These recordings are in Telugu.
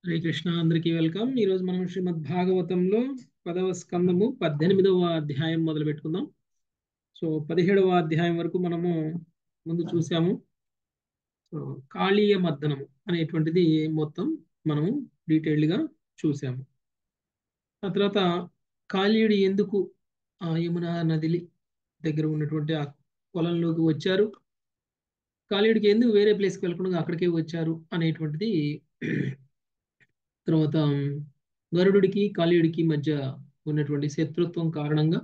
హరే కృష్ణ అందరికీ వెల్కమ్ ఈరోజు మనం శ్రీమద్ భాగవతంలో పదవ స్కందము పద్దెనిమిదవ అధ్యాయం మొదలు పెట్టుకుందాం సో పదిహేడవ అధ్యాయం వరకు మనము ముందు చూసాము సో కాళీయ మర్దనము అనేటువంటిది మొత్తం మనము డీటెయిల్డ్గా చూసాము ఆ తర్వాత కాళీయుడు ఎందుకు ఆ యమునా నదిలి దగ్గర ఉన్నటువంటి ఆ పొలంలోకి వచ్చారు కాళీయుడికి ఎందుకు వేరే ప్లేస్కి వెళ్ళకుండా అక్కడికే వచ్చారు అనేటువంటిది తర్వాత గరుడుడికి కాళీయుడికి మధ్య ఉన్నటువంటి శత్రుత్వం కారణంగా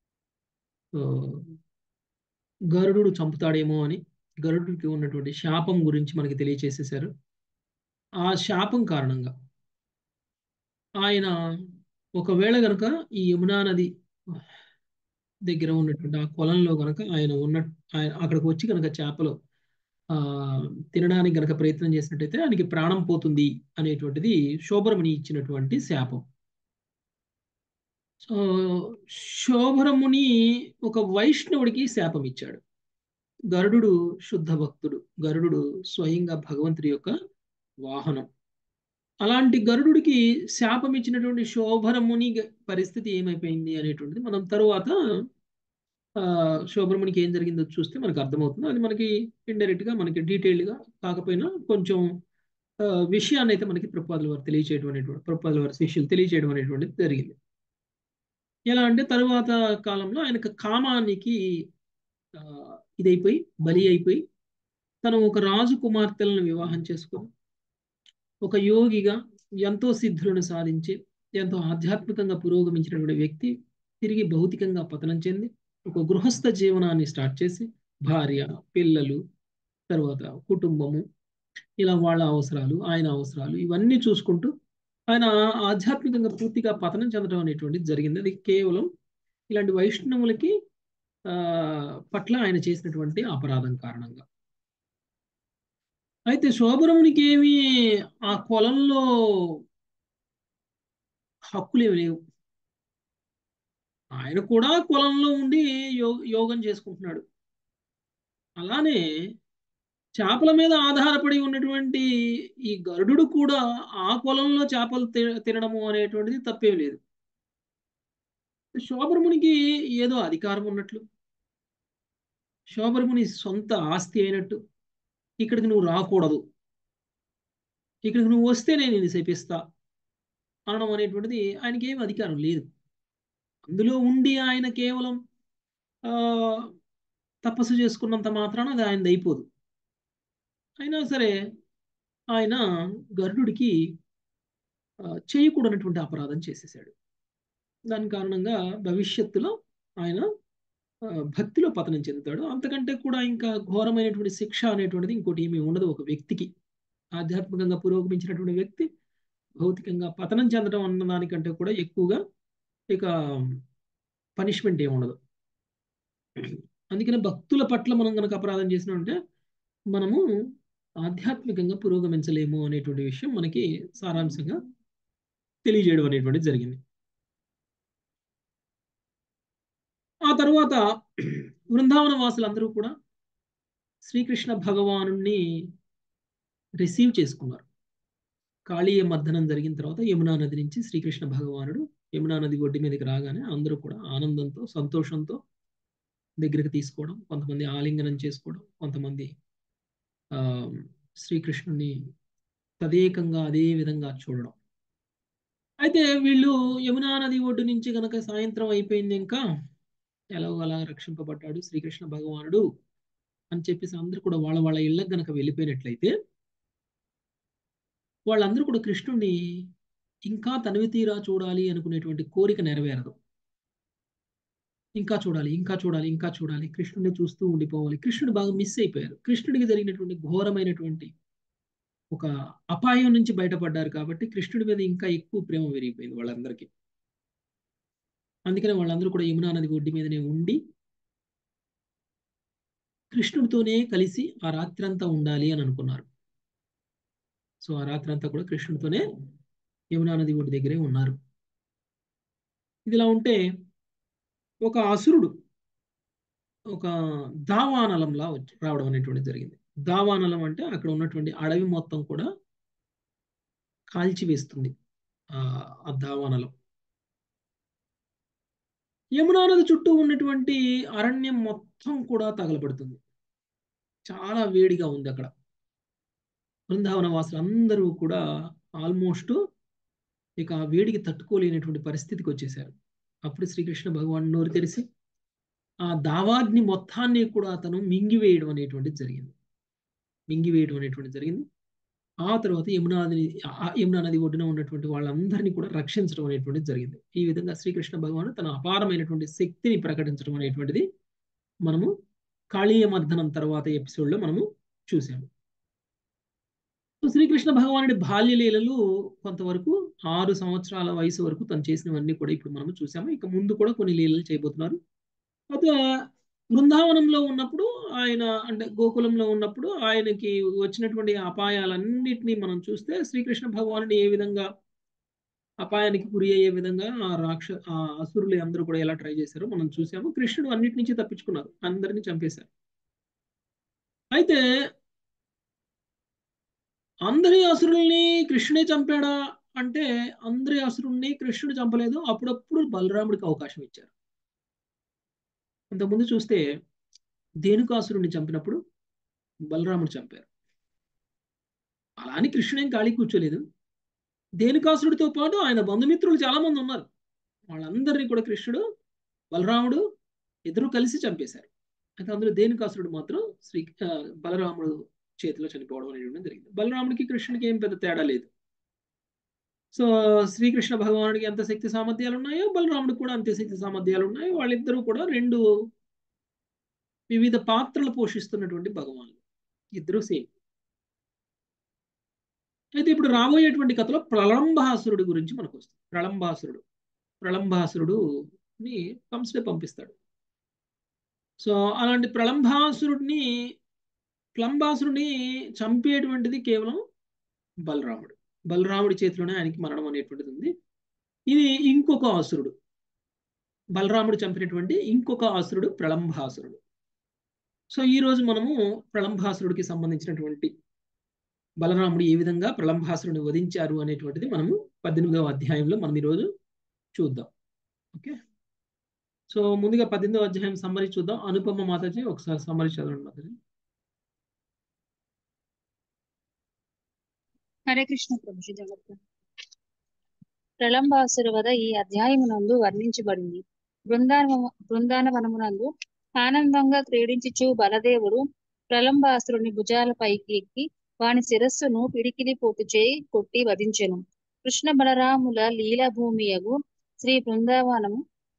గరుడు చంపుతాడేమో అని గరుడికి ఉన్నటువంటి శాపం గురించి మనకి తెలియచేసేసారు ఆ శాపం కారణంగా ఆయన ఒకవేళ గనక ఈ యమునా నది దగ్గర ఉన్నటువంటి ఆ కొలంలో గనక ఆయన ఉన్న ఆయన అక్కడికి వచ్చి కనుక చేపలు ఆ తినడానికి గనక ప్రయత్నం చేసినట్టయితే ఆయనకి ప్రాణం పోతుంది అనేటువంటిది శోభరముని ఇచ్చినటువంటి శాపం సో శోభరముని ఒక వైష్ణవుడికి శాపం ఇచ్చాడు గరుడు శుద్ధ భక్తుడు గరుడు స్వయంగా భగవంతుడి యొక్క వాహనం అలాంటి గరుడుకి శాపం ఇచ్చినటువంటి శోభరముని పరిస్థితి ఏమైపోయింది అనేటువంటిది మనం తరువాత శోభరమునికి ఏం జరిగిందో చూస్తే మనకు అర్థమవుతుంది అది మనకి ఇండైరెక్ట్గా మనకి డీటెయిల్డ్గా కాకపోయినా కొంచెం విషయాన్ని అయితే మనకి ప్రపాదుల వారు తెలియచేయడం అనేటువంటి ప్రపాదుల వారి శిష్యులు తెలియచేయడం అనేటువంటిది జరిగింది ఎలా అంటే తరువాత కాలంలో ఆయనకు కామానికి ఇదైపోయి బలి అయిపోయి తను ఒక రాజు కుమార్తెలను వివాహం చేసుకొని ఒక యోగిగా ఎంతో సిద్ధులను సాధించి ఎంతో ఆధ్యాత్మికంగా పురోగమించినటువంటి వ్యక్తి తిరిగి భౌతికంగా పతనం చెంది ఒక గృహస్థ జీవనాన్ని స్టార్ట్ చేసి భార్య పిల్లలు తర్వాత కుటుంబము ఇలా వాళ్ళ అవసరాలు ఆయన అవసరాలు ఇవన్నీ చూసుకుంటూ ఆయన ఆధ్యాత్మికంగా పూర్తిగా పతనం చెందడం అనేటువంటిది జరిగింది అది కేవలం ఇలాంటి వైష్ణవులకి పట్ల ఆయన చేసినటువంటి అపరాధం కారణంగా అయితే శోభరమునికి ఏమి ఆ కొలంలో హక్కులు ఏమి లేవు ఆయన కూడా కులంలో ఉండి యోగం చేసుకుంటున్నాడు అలానే చేపల మీద ఆధారపడి ఉన్నటువంటి ఈ గరుడు కూడా ఆ కులంలో చేపలు తినడము అనేటువంటిది తప్పేం లేదు శోభరమునికి ఏదో అధికారం ఉన్నట్లు శోభరముని సొంత ఆస్తి అయినట్టు ఇక్కడికి నువ్వు రాకూడదు ఇక్కడికి నువ్వు వస్తే నేను ఇది శపిస్తా అనడం అనేటువంటిది ఆయనకి ఏం అధికారం లేదు అందులో ఉండి ఆయన కేవలం తపస్సు చేసుకున్నంత మాత్రాన అది ఆయనది అయిపోదు అయినా సరే ఆయన గరుడుకి చేయకూడనటువంటి అపరాధం చేసేసాడు దాని కారణంగా భవిష్యత్తులో ఆయన భక్తిలో పతనం చెందుతాడు అంతకంటే కూడా ఇంకా ఘోరమైనటువంటి శిక్ష అనేటువంటిది ఇంకోటి ఏమీ ఉండదు ఒక వ్యక్తికి ఆధ్యాత్మికంగా పురోగమించినటువంటి వ్యక్తి భౌతికంగా పతనం చెందడం అన్న దానికంటే కూడా ఎక్కువగా ఇక పనిష్మెంట్ ఏమి ఉండదు అందుకనే భక్తుల పట్ల మనం కనుక అపరాధం చేసినామంటే మనము ఆధ్యాత్మికంగా పురోగమించలేము అనేటువంటి విషయం మనకి సారాంశంగా తెలియజేయడం అనేటువంటిది జరిగింది ఆ తర్వాత బృందావన వాసులందరూ కూడా శ్రీకృష్ణ భగవాను రిసీవ్ చేసుకున్నారు కాళీయ మర్దనం జరిగిన తర్వాత యమునా నది నుంచి శ్రీకృష్ణ భగవానుడు యమునా నది ఒడ్డు మీదకి రాగానే అందరూ కూడా ఆనందంతో సంతోషంతో దగ్గరికి తీసుకోవడం కొంతమంది ఆలింగనం చేసుకోవడం కొంతమంది శ్రీకృష్ణుని తదేకంగా అదే విధంగా చూడడం అయితే వీళ్ళు యమునా నది ఒడ్డు నుంచి కనుక సాయంత్రం అయిపోయింది ఇంకా ఎలాగోలా రక్షింపబడ్డాడు శ్రీకృష్ణ భగవానుడు అని చెప్పేసి అందరూ కూడా వాళ్ళ వాళ్ళ ఇళ్ళకి గనక వెళ్ళిపోయినట్లయితే వాళ్ళందరూ కూడా కృష్ణుడిని ఇంకా తనివి తీరా చూడాలి అనుకునేటువంటి కోరిక నెరవేరదు ఇంకా చూడాలి ఇంకా చూడాలి ఇంకా చూడాలి కృష్ణుడిని చూస్తూ ఉండిపోవాలి కృష్ణుడు బాగా మిస్ అయిపోయారు కృష్ణుడికి జరిగినటువంటి ఘోరమైనటువంటి ఒక అపాయం నుంచి బయటపడ్డారు కాబట్టి కృష్ణుడి మీద ఇంకా ఎక్కువ ప్రేమ పెరిగిపోయింది వాళ్ళందరికీ అందుకనే వాళ్ళందరూ కూడా యమునా నది ఒడ్డు మీదనే ఉండి కృష్ణుడితోనే కలిసి ఆ రాత్రంతా ఉండాలి అని అనుకున్నారు సో ఆ రాత్రంతా కూడా కృష్ణుడితోనే యమునా నది ఒడ్డు దగ్గరే ఉన్నారు ఇదిలా ఉంటే ఒక అసురుడు ఒక దావానలంలా వచ్చి రావడం అనేటువంటిది జరిగింది దావానలం అంటే అక్కడ ఉన్నటువంటి అడవి మొత్తం కూడా కాల్చివేస్తుంది ఆ ఆ దావానలో యమునా నది చుట్టూ ఉన్నటువంటి అరణ్యం మొత్తం కూడా తగలబడుతుంది చాలా వేడిగా ఉంది అక్కడ బృందావన వాసులు అందరూ కూడా ఆల్మోస్ట్ ఇక ఆ వేడికి తట్టుకోలేనటువంటి పరిస్థితికి వచ్చేసారు అప్పుడు శ్రీకృష్ణ భగవాన్ నోరు తెరిచి ఆ దావాగ్ని మొత్తాన్ని కూడా అతను మింగివేయడం అనేటువంటిది జరిగింది మింగివేయడం అనేటువంటిది జరిగింది ఆ తర్వాత యమునా నది ఆ యమునా నది ఒడ్డున ఉన్నటువంటి వాళ్ళందరినీ కూడా రక్షించడం అనేటువంటిది జరిగింది ఈ విధంగా శ్రీకృష్ణ భగవాన్ తన అపారమైనటువంటి శక్తిని ప్రకటించడం అనేటువంటిది మనము కాళీయమర్ధనం తర్వాత ఎపిసోడ్లో మనము చూసాము సో శ్రీకృష్ణ భగవానుడి బాల్యలీలలు కొంతవరకు ఆరు సంవత్సరాల వయసు వరకు తను చేసినవన్నీ కూడా ఇప్పుడు మనం చూసాము ఇక ముందు కూడా కొన్ని లీలలు చేయబోతున్నారు అయితే బృందావనంలో ఉన్నప్పుడు ఆయన అంటే గోకులంలో ఉన్నప్పుడు ఆయనకి వచ్చినటువంటి అపాయాలన్నిటినీ మనం చూస్తే శ్రీకృష్ణ భగవానుడు ఏ విధంగా అపాయానికి గురి అయ్యే విధంగా ఆ రాక్ష ఆ అసురులు అందరూ కూడా ఎలా ట్రై చేశారో మనం చూసాము కృష్ణుడు అన్నిటి నుంచి తప్పించుకున్నారు అందరినీ చంపేశారు అయితే అందరి అసురుల్ని కృష్ణుడే చంపాడా అంటే అందరి అసురుల్ని కృష్ణుడు చంపలేదు అప్పుడప్పుడు బలరాముడికి అవకాశం ఇచ్చారు ఇంతకుముందు చూస్తే ధేనుకాసురుణ్ణి చంపినప్పుడు బలరాముడు చంపారు అలా అని కృష్ణుడేం ఖాళీ కూర్చోలేదు ధేనుకాసురుడితో పాటు ఆయన బంధుమిత్రులు చాలా మంది ఉన్నారు వాళ్ళందరినీ కూడా కృష్ణుడు బలరాముడు ఇద్దరు కలిసి చంపేశారు అయితే అందులో ధేనుకాసురుడు మాత్రం శ్రీ బలరాముడు చేతిలో చనిపోవడం అనేటువంటి జరిగింది బలరాముడికి కృష్ణుడికి ఏం పెద్ద తేడా లేదు సో శ్రీకృష్ణ భగవానుడికి ఎంత శక్తి సామర్థ్యాలు ఉన్నాయో బలరాముడికి కూడా అంతే శక్తి సామర్థ్యాలు ఉన్నాయి వాళ్ళిద్దరూ కూడా రెండు వివిధ పాత్రలు పోషిస్తున్నటువంటి భగవానులు ఇద్దరు సేమ్ అయితే ఇప్పుడు రాబోయేటువంటి కథలో ప్రళంబాసురుడు గురించి మనకు వస్తుంది ప్రళంబాసురుడు ప్రళంబాసురుడుని కంసుడే పంపిస్తాడు సో అలాంటి ప్రళంబాసురుడిని ప్లంబాసురుడిని చంపేటువంటిది కేవలం బలరాముడు బలరాముడి చేతిలోనే ఆయనకి మరణం అనేటువంటిది ఉంది ఇది ఇంకొక అసురుడు బలరాముడు చంపినటువంటి ఇంకొక అసురుడు ప్రళంబాసురుడు సో ఈ రోజు మనము ప్రళంబాసురుడికి సంబంధించినటువంటి బలరాముడు ఏ విధంగా ప్రళంబాసురుడిని వధించారు అనేటువంటిది మనము పద్దెనిమిదవ అధ్యాయంలో మనం ఈరోజు చూద్దాం ఓకే సో ముందుగా పద్దెనిమిదవ అధ్యాయం సమ్మరి చూద్దాం అనుపమ మాతాజీ ఒకసారి సమ్మరి చదవండి మాతాజీ హరే కృష్ణ ప్రభుజీ జగత్ ప్రళంబాసురు వద ఈ అధ్యాయమునందు వర్ణించబడింది బృందాన బృందానవనమునందు ఆనందంగా క్రీడించుచు బలదేవుడు ప్రళంబాసురుని భుజాలపైకి ఎక్కి వాని శిరస్సును పిడికిలి పోటు చేయి కొట్టి వధించెను కృష్ణ బలరాముల లీలాభూమియగు శ్రీ బృందావనము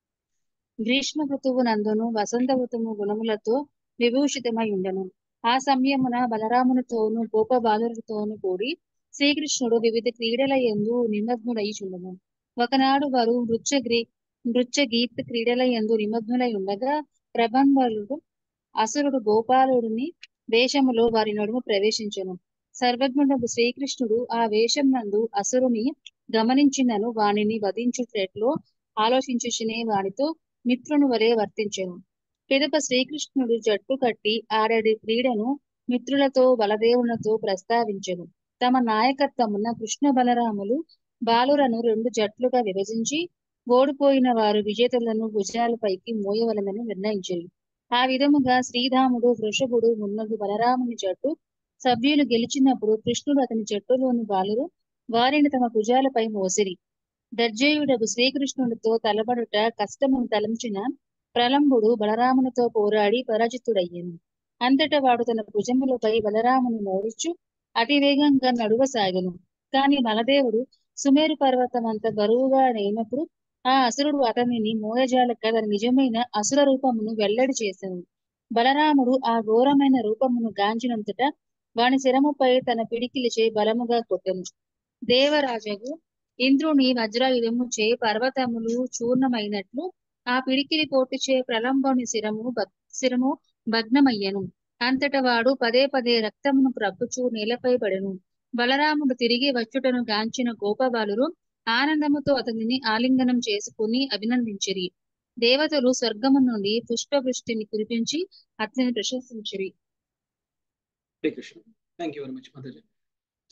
గ్రీష్మ ఋతువు నందును వసంత ఋతువు గుణములతో విభూషితమై ఉండెను ఆ సమయమున బలరామునితోను గోపబాలులతోను కూడి శ్రీకృష్ణుడు వివిధ క్రీడల ఎందు నిమగ్నుడై చుండెను ఒకనాడు వారు నృత్య గ్రీ నృత్య గీత క్రీడల ఎందు నిమగ్నులై ఉండగా ప్రబంధుడు అసురుడు గోపాలుడిని వేషములో వారి నడుము ప్రవేశించెను సర్వజ్ఞుడు శ్రీకృష్ణుడు ఆ వేషం నందు అసురుని గమనించినను వానిని వధించుటెట్లో ఆలోచించుచునే వానితో మిత్రుని వలె వర్తించెను పిదప శ్రీకృష్ణుడు జట్టు కట్టి ఆడడి క్రీడను మిత్రులతో బలదేవునితో ప్రస్తావించెను తమ నాయకత్వమున కృష్ణ బలరాములు బాలురను రెండు జట్లుగా విభజించి ఓడిపోయిన వారు విజేతలను భుజాలపైకి మోయవలనని నిర్ణయించారు ఆ విధముగా శ్రీరాముడు వృషభుడు మున్నగు బలరాముని జట్టు సభ్యులు గెలిచినప్పుడు కృష్ణుడు అతని జట్టులోని బాలురు వారిని తమ భుజాలపై మోసిరి దర్జేయుడకు శ్రీకృష్ణుడితో తలబడుట కష్టమును తలంచిన ప్రలంబుడు బలరామునితో పోరాడి పరాజితుడయ్యాను అంతటా వాడు తన భుజములపై బలరాముని మోడుచు అతివేగంగా నడువసాగను కాని బలదేవుడు సుమేరు పర్వతం అంత బరువుగా అయినప్పుడు ఆ అసురుడు అతనిని మోయజాలక తన నిజమైన అసుర రూపమును వెల్లడి చేశాను బలరాముడు ఆ ఘోరమైన రూపమును గాంచినంతట వాని శిరముపై తన పిడికిలిచే బలముగా కొట్టెను దేవరాజగు ఇంద్రుని వజ్రాయుధము చే పర్వతములు చూర్ణమైనట్లు ఆ పిడికిలి పోటుచే ప్రలంబుని శిరము శిరము భగ్నమయ్యను అంతట వాడు పదే పదే రక్తమును ప్రబ్బుచూ నేలపై పడెను బలరాముడు తిరిగి వచ్చుటను గాంచిన గోపబాలురు ఆనందముతో అతనిని ఆలింగనం చేసుకుని అభినందించిరి దేవతలు స్వర్గము నుండి పుష్పవృష్టిని కురిపించి అతనిని ప్రశంసించిరి Hare Krishna thank you very much Mataji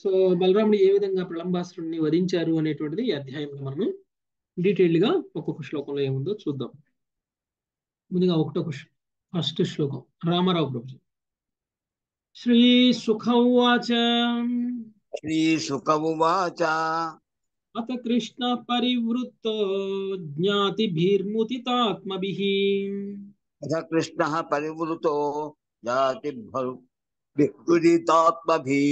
so బలరాముడు ఏ విధంగా ప్రళంబాసురుడిని వధించారు అనేటువంటిది ఈ అధ్యాయంలో మనము డీటెయిల్డ్ గా ఒక్కొక్క శ్లోకంలో ఏముందో చూద్దాం ముందుగా ఒకటో క్వశ్చన్ ఫస్ట్ శ్లోకం రామారావు ప్రభుజీ శ్రీ సుఖవాచ శ్రీశుక ఉవాచ అత కృష్ణ పరివృత్తో జ్ఞాతిభిర్ముతితాత్మభిః అథ కృష్ణ పరివృతో జాతి విహృదితాత్మభి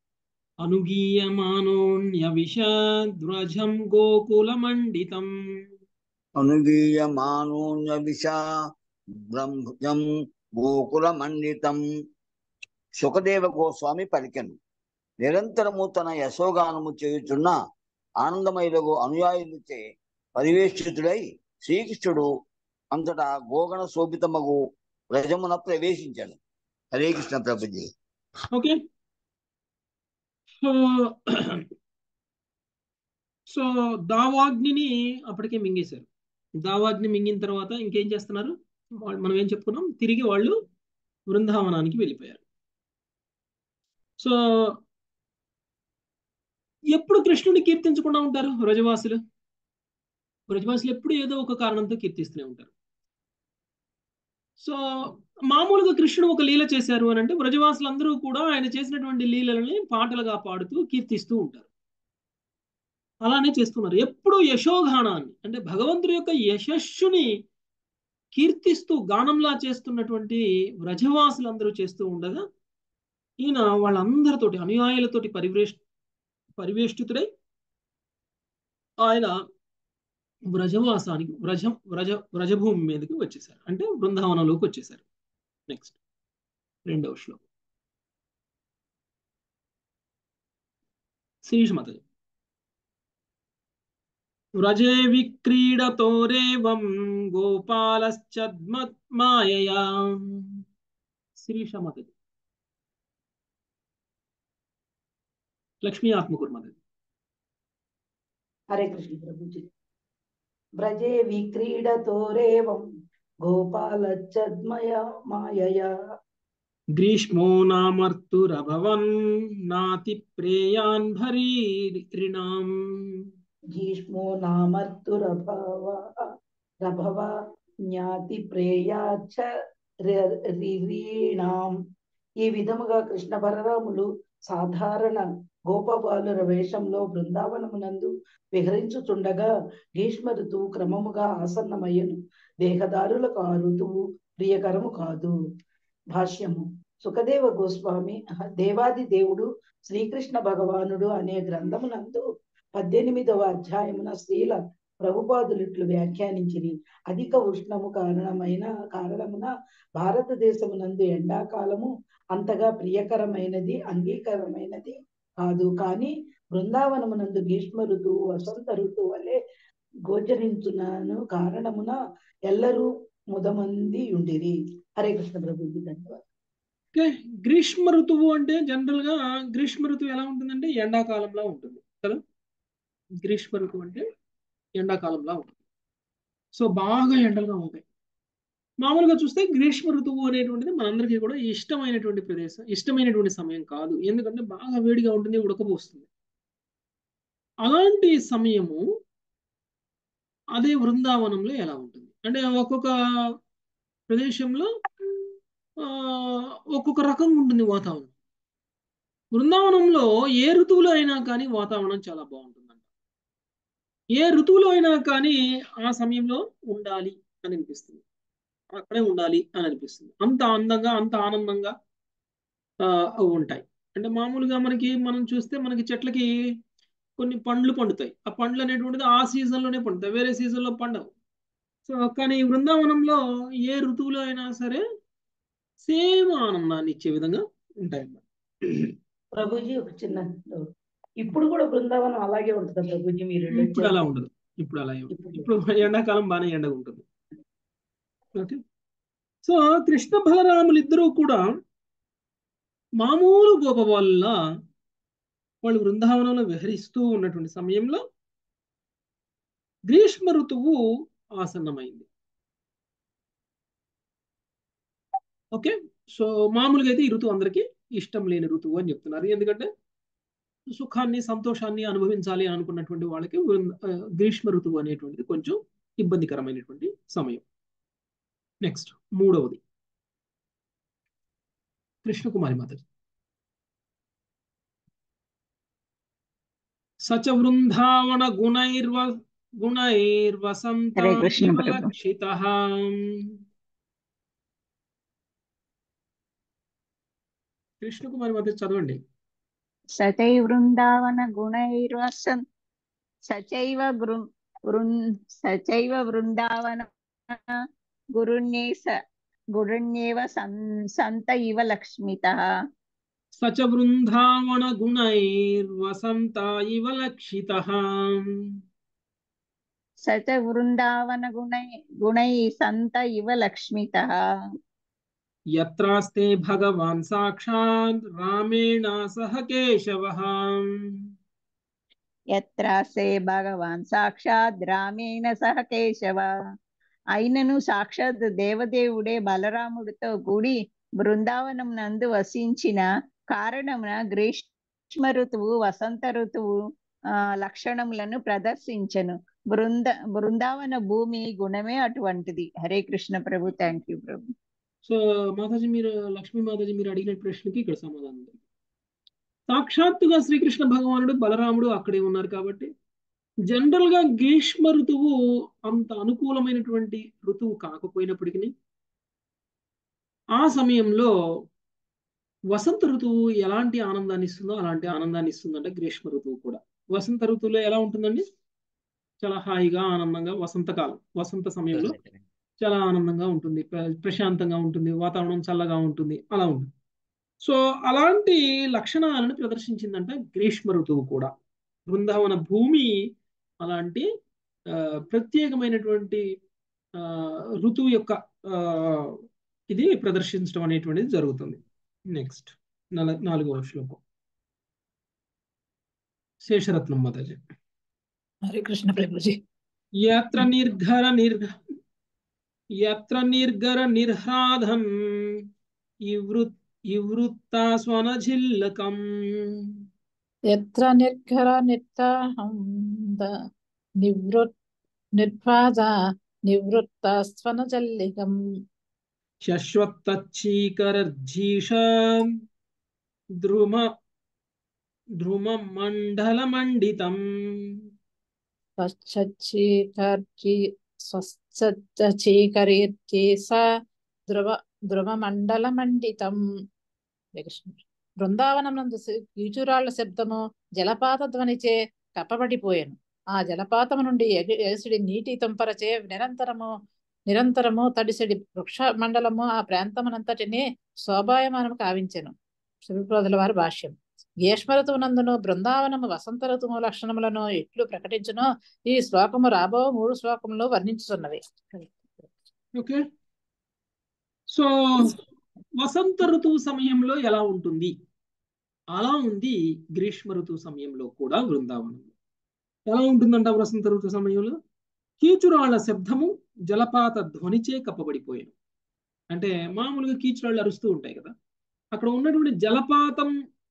అనుగీయమానోన్యవిషద్వ్రజం గోకులమండితం అనుగీయమానోన్య విష బ్రహ్మజం గోకుల మండితం సుఖదేవ గోస్వామి పలికెను నిరంతరము తన యశోగానము చేయుచున్న ఆనందమయులకు అనుయాయులచే పరివేష్టితుడై శ్రీకృష్ణుడు అంతటా గోగణ శోభితమగు వ్రజమున ప్రవేశించాడు హరే కృష్ణ ప్రభుజీ ఓకే సో సో దావాగ్నిని అప్పటికే మింగేశారు దావాగ్ని మింగిన తర్వాత ఇంకేం చేస్తున్నారు వాళ్ళు మనం ఏం చెప్పుకున్నాం తిరిగి వాళ్ళు బృందావనానికి వెళ్ళిపోయారు సో ఎప్పుడు కృష్ణుడిని కీర్తించకుండా ఉంటారు వ్రజవాసులు వ్రజవాసులు ఎప్పుడు ఏదో ఒక కారణంతో కీర్తిస్తూనే ఉంటారు సో మామూలుగా కృష్ణుడు ఒక లీల చేశారు అని అంటే వ్రజవాసులందరూ కూడా ఆయన చేసినటువంటి లీలలని పాటలుగా పాడుతూ కీర్తిస్తూ ఉంటారు అలానే చేస్తున్నారు ఎప్పుడు యశోగానాన్ని అంటే భగవంతుడి యొక్క యశస్సుని కీర్తిస్తూ గానంలా చేస్తున్నటువంటి వ్రజవాసులందరూ చేస్తూ ఉండగా ఈయన వాళ్ళందరితోటి అనుయాయులతోటి పరివేష్ పరివేష్టితుడై ఆయన వ్రజవాసానికి వ్రజం వ్రజ వ్రజభూమి మీదకి వచ్చేసారు అంటే బృందావనంలోకి వచ్చేసారు నెక్స్ట్ రెండవ శ్లోకం శిరీష్ మాత వ్రజే విక్రీడతోరేవం గోపాలశ్చద్మత్మాయయా శిరీష మాత లక్ష్మీ ఆత్మకూర్ మాత హరే కృష్ణ ప్రభుజీ వ్రజే విక్రీడతోరేవం గోపాలచ్చద్మయ మాయయా గ్రీష్మో నామర్తురభవన్ నాతి ప్రేయాన్ భరీరిణాం జీష్మో నామర్తురభవ రభవ జ్ఞాతి ప్రేయాచ రిరీణాం ఈ విధముగా కృష్ణ బలరాములు సాధారణ గోపబాలుర వేషంలో బృందావనమునందు విహరించుచుండగా గ్రీష్మ ఋతువు క్రమముగా ఆసన్నమయ్యను దేహదారులకు ఆ ఋతువు ప్రియకరము కాదు భాష్యము సుఖదేవ గోస్వామి దేవాది దేవుడు శ్రీకృష్ణ భగవానుడు అనే గ్రంథమునందు పద్దెనిమిదవ అధ్యాయమున స్త్రీల ప్రభుపాదులిట్లు వ్యాఖ్యానించిరి అధిక ఉష్ణము కారణమైన కారణమున భారతదేశమునందు ఎండాకాలము అంతగా ప్రియకరమైనది అంగీకారమైనది కాదు కానీ బృందావనమునందు గ్రీష్మ ఋతువు వసంత ఋతువు వలె గోచరించున్నాను కారణమున ఎల్లరూ ముదమంది ఉండిరి హరే కృష్ణ ప్రభుజీ ధన్యవాదాలు ఓకే గ్రీష్మ ఋతువు అంటే జనరల్ గా గ్రీష్మ ఋతువు ఎలా ఉంటుందంటే ఎండాకాలంలో ఉంటుంది కదా గ్రీష్మ ఋతువు అంటే ఎండాకాలంలో ఉంటుంది సో బాగా ఎండలుగా ఉంటాయి మామూలుగా చూస్తే గ్రీష్మ ఋతువు అనేటువంటిది మనందరికీ కూడా ఇష్టమైనటువంటి ప్రదేశం ఇష్టమైనటువంటి సమయం కాదు ఎందుకంటే బాగా వేడిగా ఉంటుంది ఉడకపోస్తుంది అలాంటి సమయము అదే బృందావనంలో ఎలా ఉంటుంది అంటే ఒక్కొక్క ప్రదేశంలో ఒక్కొక్క రకంగా ఉంటుంది వాతావరణం బృందావనంలో ఏ ఋతువులో అయినా కానీ వాతావరణం చాలా బాగుంటుందంట ఏ ఋతువులో అయినా కానీ ఆ సమయంలో ఉండాలి అని అనిపిస్తుంది అక్కడే ఉండాలి అని అనిపిస్తుంది అంత అందంగా అంత ఆనందంగా ఉంటాయి అంటే మామూలుగా మనకి మనం చూస్తే మనకి చెట్లకి కొన్ని పండ్లు పండుతాయి ఆ పండ్లు అనేటువంటిది ఆ సీజన్లోనే పండుతాయి వేరే సీజన్లో పండవు సో కానీ బృందావనంలో ఏ ఋతువులో అయినా సరే సేమ్ ఆనందాన్ని ఇచ్చే విధంగా ఉంటాయి అన్నమాట ప్రభుజీ ఒక చిన్న ఇప్పుడు కూడా బృందావనం అలాగే ఉంటుందా ప్రభుజీ మీరు ఇప్పుడు అలా ఉండదు ఇప్పుడు అలా ఇప్పుడు ఎండాకాలం బాగానే ఎండగా ఉంటుంది ఓకే సో కృష్ణ బలరాములు ఇద్దరూ కూడా మామూలు గోపవాళ్ళ వాళ్ళు బృందావనంలో విహరిస్తూ ఉన్నటువంటి సమయంలో గ్రీష్మ ఋతువు ఆసన్నమైంది ఓకే సో మామూలుగా అయితే ఈ ఋతువు అందరికీ ఇష్టం లేని ఋతువు అని చెప్తున్నారు ఎందుకంటే సుఖాన్ని సంతోషాన్ని అనుభవించాలి అని అనుకున్నటువంటి వాళ్ళకి వృంద- ఆ, గ్రీష్మ ఋతువు అనేటువంటిది కొంచెం ఇబ్బందికరమైనటువంటి సమయం నెక్స్ట్ మూడవది కృష్ణకుమారి మాతాజీ సచ వృందావన గుణైర్వ గుణైర్వసంత హరే కృష్ణ ప్రభు. లక్షిత కృష్ణకుమారి మాతాజీ చదవండి సచై వృందావన గుణైర్వసన్ సచైవ గృ వృన్ సచైవ వృందావన గురుణ్యే స గురుణ్యేవ సం సంత ఇవ లక్ష్మిత సచ వృందావన గుణైర్వసంత ఇవ లక్షిత సచ వృందావన గుణై గుణై సంత ఇవ లక్ష్మిత యత్రాస్తే భగవాన్ సాక్షాత్ రామేణ సహ కేశవః యత్రాసే భగవాన్ సాక్షాత్ రామేణ సహ కేశవ అయినను సాక్షాత్ దేవదేవుడే బలరాముడితో కూడి బృందావనం నందు వసించిన కారణమున గ్రీష్మ ఋతువు వసంత ఋతువు ఆ లక్షణములను ప్రదర్శించను బృంద బృందావన భూమి గుణమే అటువంటిది Hare Krishna Prabhu thank you Prabhu so Mataji మీరు లక్ష్మీ మాతాజీ మీరు అడిగిన ప్రశ్నకి ఇక్కడ సమాధానం ఉంది. సాక్షాత్తుగా శ్రీకృష్ణ భగవానుడు బలరాముడు అక్కడే ఉన్నారు కాబట్టి జనరల్ గా గ్రీష్మ ఋతువు అంత అనుకూలమైనటువంటి ఋతువు కాకపోయినప్పటికీ ఆ సమయంలో వసంత ఋతువు ఎలాంటి ఆనందాన్ని ఇస్తుందో అలాంటి ఆనందాన్ని ఇస్తుందంటే గ్రీష్మ ఋతువు కూడా వసంత ఋతువులో ఎలా ఉంటుందండి చాలా హాయిగా ఆనందంగా వసంతకాలం వసంత సమయంలో చాలా ఆనందంగా ఉంటుంది ప్ర- ప్రశాంతంగా ఉంటుంది వాతావరణం చల్లగా ఉంటుంది అలా ఉంటుంది సో అలాంటి లక్షణాలను ప్రదర్శించిందంట గ్రీష్మ ఋతువు కూడా బృందావన భూమి అలాంటి ఆ, ప్రత్యేకమైనటువంటి ఆ, ఋతువు యొక్క ఆ, ఇది ప్రదర్శించడం అనేటువంటిది జరుగుతుంది నెక్స్ట్ నల నాలుగవ శ్లోకం శేషరత్నం మాతాజీ హరే కృష్ణ ప్రభుజీ యత్ర నిర్ఘర నిర్ఘ యత్ర నిర్గర నిర్హ్రాధం ఇవృత్ ఇవృత్తాస్వనజిల్లకం యత్ర నిర్ఘర నిర్తాహం నివృత్ నిర్భాజ నివృత్త జల్లికం శశ్వత్తచ్చీకరర్జీష ద్రుమ ద్రుమమండలమండితం స్వచ్ఛీకర్జి స్వచ్ఛీకరీర్జీస ధ్రువ ధ్రువమండలమండితం హరే కృష్ణ బృందావనం నందు కీచురాళ్ల శబ్దము జలపాత ధ్వనిచే కప్పబడిపోయాను ఆ జలపాతము నుండి ఎగ- ఎగసిడి నీటి తుంపరచే నిరంతరము నిరంతరము తడిసిడి వృక్ష మండలము ఆ ప్రాంతమునంతటిని శోభాయమానము కావించెను శివప్రోధుల వారి భాష్యం గ్రీష్మ ఋతువునందును బృందావనము వసంత ఋతువు లక్షణములను ఎట్లు ప్రకటించునో ఈ శ్లోకము రాబో మూడు శ్లోకములు వర్ణించుతున్నవి ఓకే సో వసంత ఋతువు సమయంలో ఎలా ఉంటుంది అలా ఉంది గ్రీష్మ ఋతువు సమయంలో కూడా బృందావనం ఎలా ఉంటుందంట వసంత ఋతువు సమయంలో కీచురాళ్ల శబ్దము జలపాత ధ్వనిచే కప్పబడిపోయాను అంటే మామూలుగా కీచురాళ్ళు అరుస్తూ ఉంటాయి కదా అక్కడ ఉన్నటువంటి జలపాతం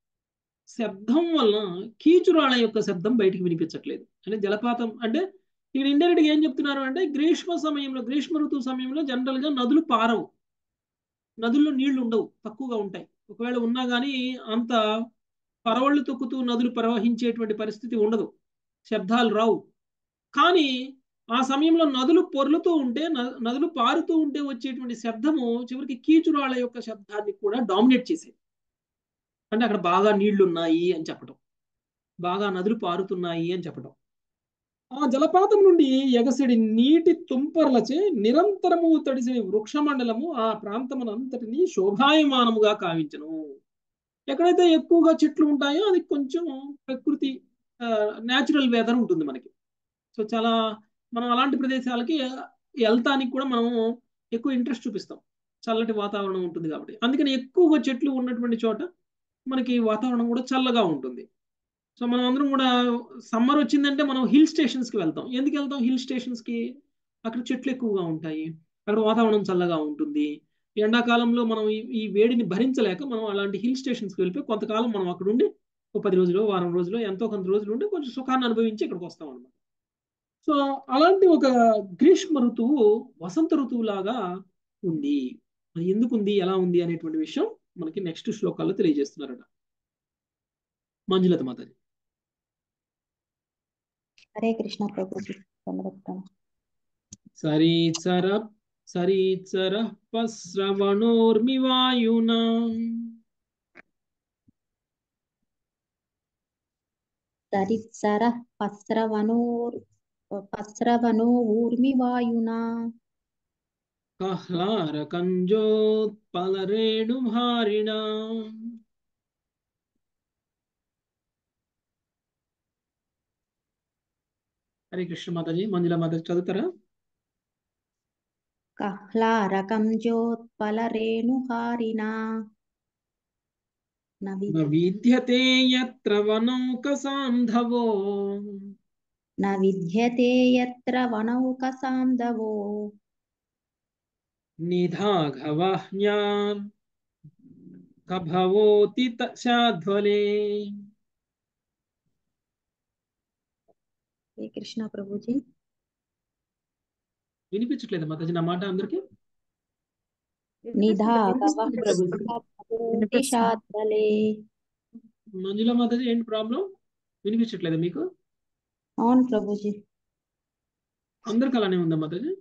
శబ్దం వలన కీచురాళ్ళ యొక్క శబ్దం బయటికి వినిపించట్లేదు అంటే జలపాతం అంటే ఇక్కడ ఇండైరెక్ట్ ఏం చెప్తున్నారు అంటే గ్రీష్మ సమయంలో గ్రీష్మ ఋతువు సమయంలో జనరల్ గా నదులు పారవు నదుల్లో నీళ్లు ఉండవు తక్కువగా ఉంటాయి ఒకవేళ ఉన్నా కానీ అంత పరవళ్ళు తొక్కుతూ నదులు ప్రవహించేటువంటి పరిస్థితి ఉండదు శబ్దాలు రావు కానీ ఆ సమయంలో నదులు పొర్లుతూ ఉంటే న- నదులు పారుతూ ఉంటే వచ్చేటువంటి శబ్దము చివరికి కీచురాళ్ళ యొక్క శబ్దాన్ని కూడా డామినేట్ చేసేది అంటే అక్కడ బాగా నీళ్లు ఉన్నాయి అని చెప్పడం బాగా నదులు పారుతున్నాయి అని చెప్పడం ఆ జలపాతం నుండి ఎగసిడి నీటి తుంపర్లచే నిరంతరము తడిసిన వృక్షమండలము ఆ ప్రాంతమునంతటిని శోభాయమానముగా కావించను ఎక్కడైతే ఎక్కువగా చెట్లు ఉంటాయో అది కొంచెం ప్రకృతి న్యాచురల్ వెదర్ ఉంటుంది మనకి సో చాలా మనం అలాంటి ప్రదేశాలకి వెళ్తానికి కూడా మనము ఎక్కువ ఇంట్రెస్ట్ చూపిస్తాం చల్లటి వాతావరణం ఉంటుంది కాబట్టి అందుకని ఎక్కువగా చెట్లు ఉన్నటువంటి చోట మనకి వాతావరణం కూడా చల్లగా ఉంటుంది సో మనం అందరం కూడా సమ్మర్ వచ్చిందంటే మనం హిల్ స్టేషన్స్కి వెళ్తాం ఎందుకు వెళ్తాం హిల్ స్టేషన్స్కి అక్కడ చెట్లు ఎక్కువగా ఉంటాయి అక్కడ వాతావరణం చల్లగా ఉంటుంది ఎండాకాలంలో మనం ఈ ఈ వేడిని భరించలేక మనం అలాంటి హిల్ స్టేషన్స్కి వెళ్ళిపోయి కొంతకాలం మనం అక్కడ ఉండి ఒక పది రోజులు వారం రోజులు ఎంతో కొంత రోజులు ఉండి కొంచెం సుఖాన్ని అనుభవించి ఇక్కడికి వస్తాం అనమాట సో అలాంటి ఒక గ్రీష్మ ఋతువు వసంత ఋతువు లాగా ఉంది అది ఎందుకు ఉంది ఎలా ఉంది అనేటువంటి విషయం మనకి నెక్స్ట్ శ్లోకాల్లో తెలియజేస్తున్నారట మంజులత మాతాజీ హరే కృష్ణ ప్రభుజీ ధన్యవాదాలు సరీచర సరీచర పశ్రవణోర్మివాయునా సరిత్సర పస్రవనోర్ పస్రవనో ఊర్మివాయునా కహ్లారకంజోత్పలరేణుభారిణా హరే కృష్ణ మాతాజీ మంజుల మాతాజీ చదువుతారా కహ్లారకం జ్యోత్పలరేణుహారిణా నవి న విద్యతే యత్ర వనౌకసాంధవో న విద్యతే యత్ర వనౌకసాంధవో నిధాఘవహ్యాన్ కభవోతి త- శాధ్వలే హరే కృష్ణ ప్రభుజీ వినిపించట్లేదు మాతాజీ నా మాట అందరికి నిధాగవ ప్రభుజీ భవతి శాద్వలే మంజుల మాతాజీ ఏంటి ప్రాబ్లం వినిపించట్లేదు మీకు అవును ప్రభుజీ అందరికి అలానే ఉందా మాతాజీ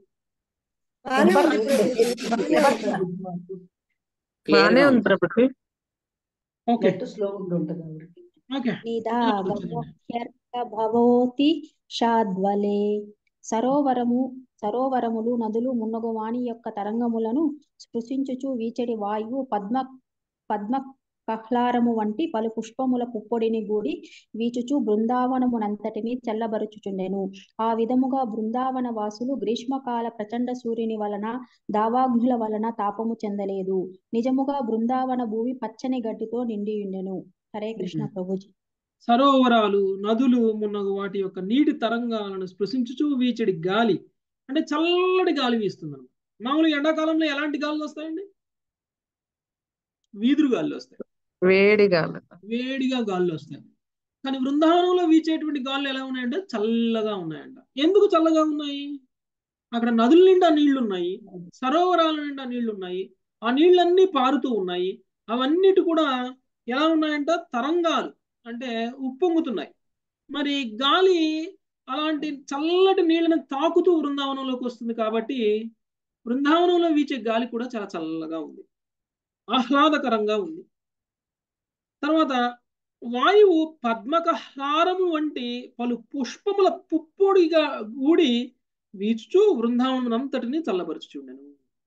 బానే ఉంది ప్రభుజీ ఓకే నెట్ స్లో ఉండి ఉంటుంది ఆవిడకి ఓకే నిధాగవ్యర్థ భవోతి షాద్వలే సరోవరము సరోవరములు నదులు మున్నగు వాణి యొక్క తరంగములను స్పృశించుచు వీచడి వాయువు పద్మ పద్మ కహ్లారము వంటి పలు పుష్పముల పుప్పొడిని గూడి వీచుచు బృందావనమునంతటిని చల్లబరుచుచుండెను ఆ విధముగా బృందావన వాసులు గ్రీష్మకాల ప్రచండ సూర్యుని వలన దావాగ్నుల వలన తాపము చెందలేదు నిజముగా బృందావన భూమి పచ్చని గడ్డితో నిండియుండెను హరే కృష్ణ ప్రభుజీ సరోవరాలు నదులు మున్నగు వాటి యొక్క నీటి తరంగాలను స్పృశించుచు వీచడి గాలి అంటే చల్లటి గాలి వీస్తుంది అనమాట మామూలుగా ఎండాకాలంలో ఎలాంటి గాలులు వస్తాయండి వీధురు గాలులు వస్తాయి వేడిగా వేడిగా గాలులు వస్తాయి కానీ బృందావనంలో వీచేటువంటి గాలులు ఎలా ఉన్నాయంటే చల్లగా ఉన్నాయంట ఎందుకు చల్లగా ఉన్నాయి అక్కడ నదుల నిండా నీళ్లు ఉన్నాయి సరోవరాల నిండా నీళ్లు ఉన్నాయి ఆ నీళ్ళన్నీ పారుతూ ఉన్నాయి అవన్నిటి కూడా ఎలా ఉన్నాయంట తరంగాలు అంటే ఉప్పొంగుతున్నాయి మరి గాలి అలాంటి చల్లటి నీళ్ళని తాకుతూ బృందావనంలోకి వస్తుంది కాబట్టి బృందావనంలో వీచే గాలి కూడా చాలా చల్లగా ఉంది ఆహ్లాదకరంగా ఉంది తర్వాత వాయువు పద్మకహారము వంటి పలు పుష్పముల పుప్పొడిగా గూడి వీచుచూ బృందావనం అంతటిని చల్లబరుచుచుండెను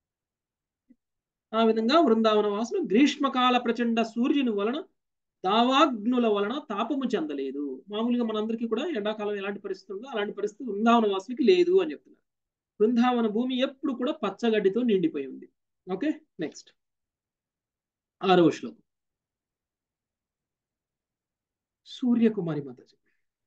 ఆ విధంగా బృందావన వాసులు గ్రీష్మకాల ప్రచండ సూర్యుని వలన దావాగ్నుల వలన తాపము చెందలేదు మామూలుగా మనందరికీ కూడా ఎండాకాలం ఎలాంటి పరిస్థితి ఉందో అలాంటి పరిస్థితి బృందావన వాసులకి లేదు అని చెప్తున్నారు బృందావన భూమి ఎప్పుడు కూడా పచ్చగడ్డితో నిండిపోయి ఉంది ఓకే నెక్స్ట్ ఆరవ శ్లోకం సూర్యకుమారి మాతాజీ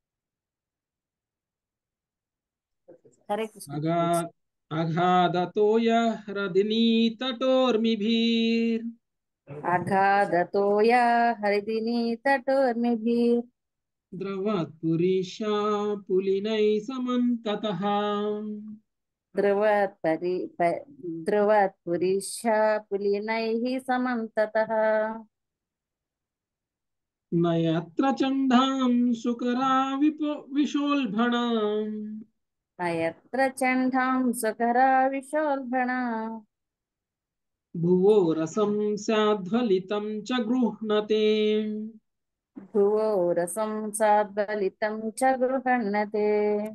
హరే కృష్ణ అగా అగాధతోయ హ్రదినీ తటోర్మిభీర్ అగాధతోయ హరిదిని తటోర్మిభిర్ ద్రవత్పురీషా పులినై సమంతతః ధ్రువత్పరి ప- ధ్రువత్పురిష పులినైః సమంతతః నయత్ర చండాం సుకరా విపో విశోల్భణాం నయత్ర చండాం సుకరా విశోల్భణ భువో రసం స్యాధ్వలితం చ గృహ్ణతే భువో రసం సాద్వలితం చ గృహణతే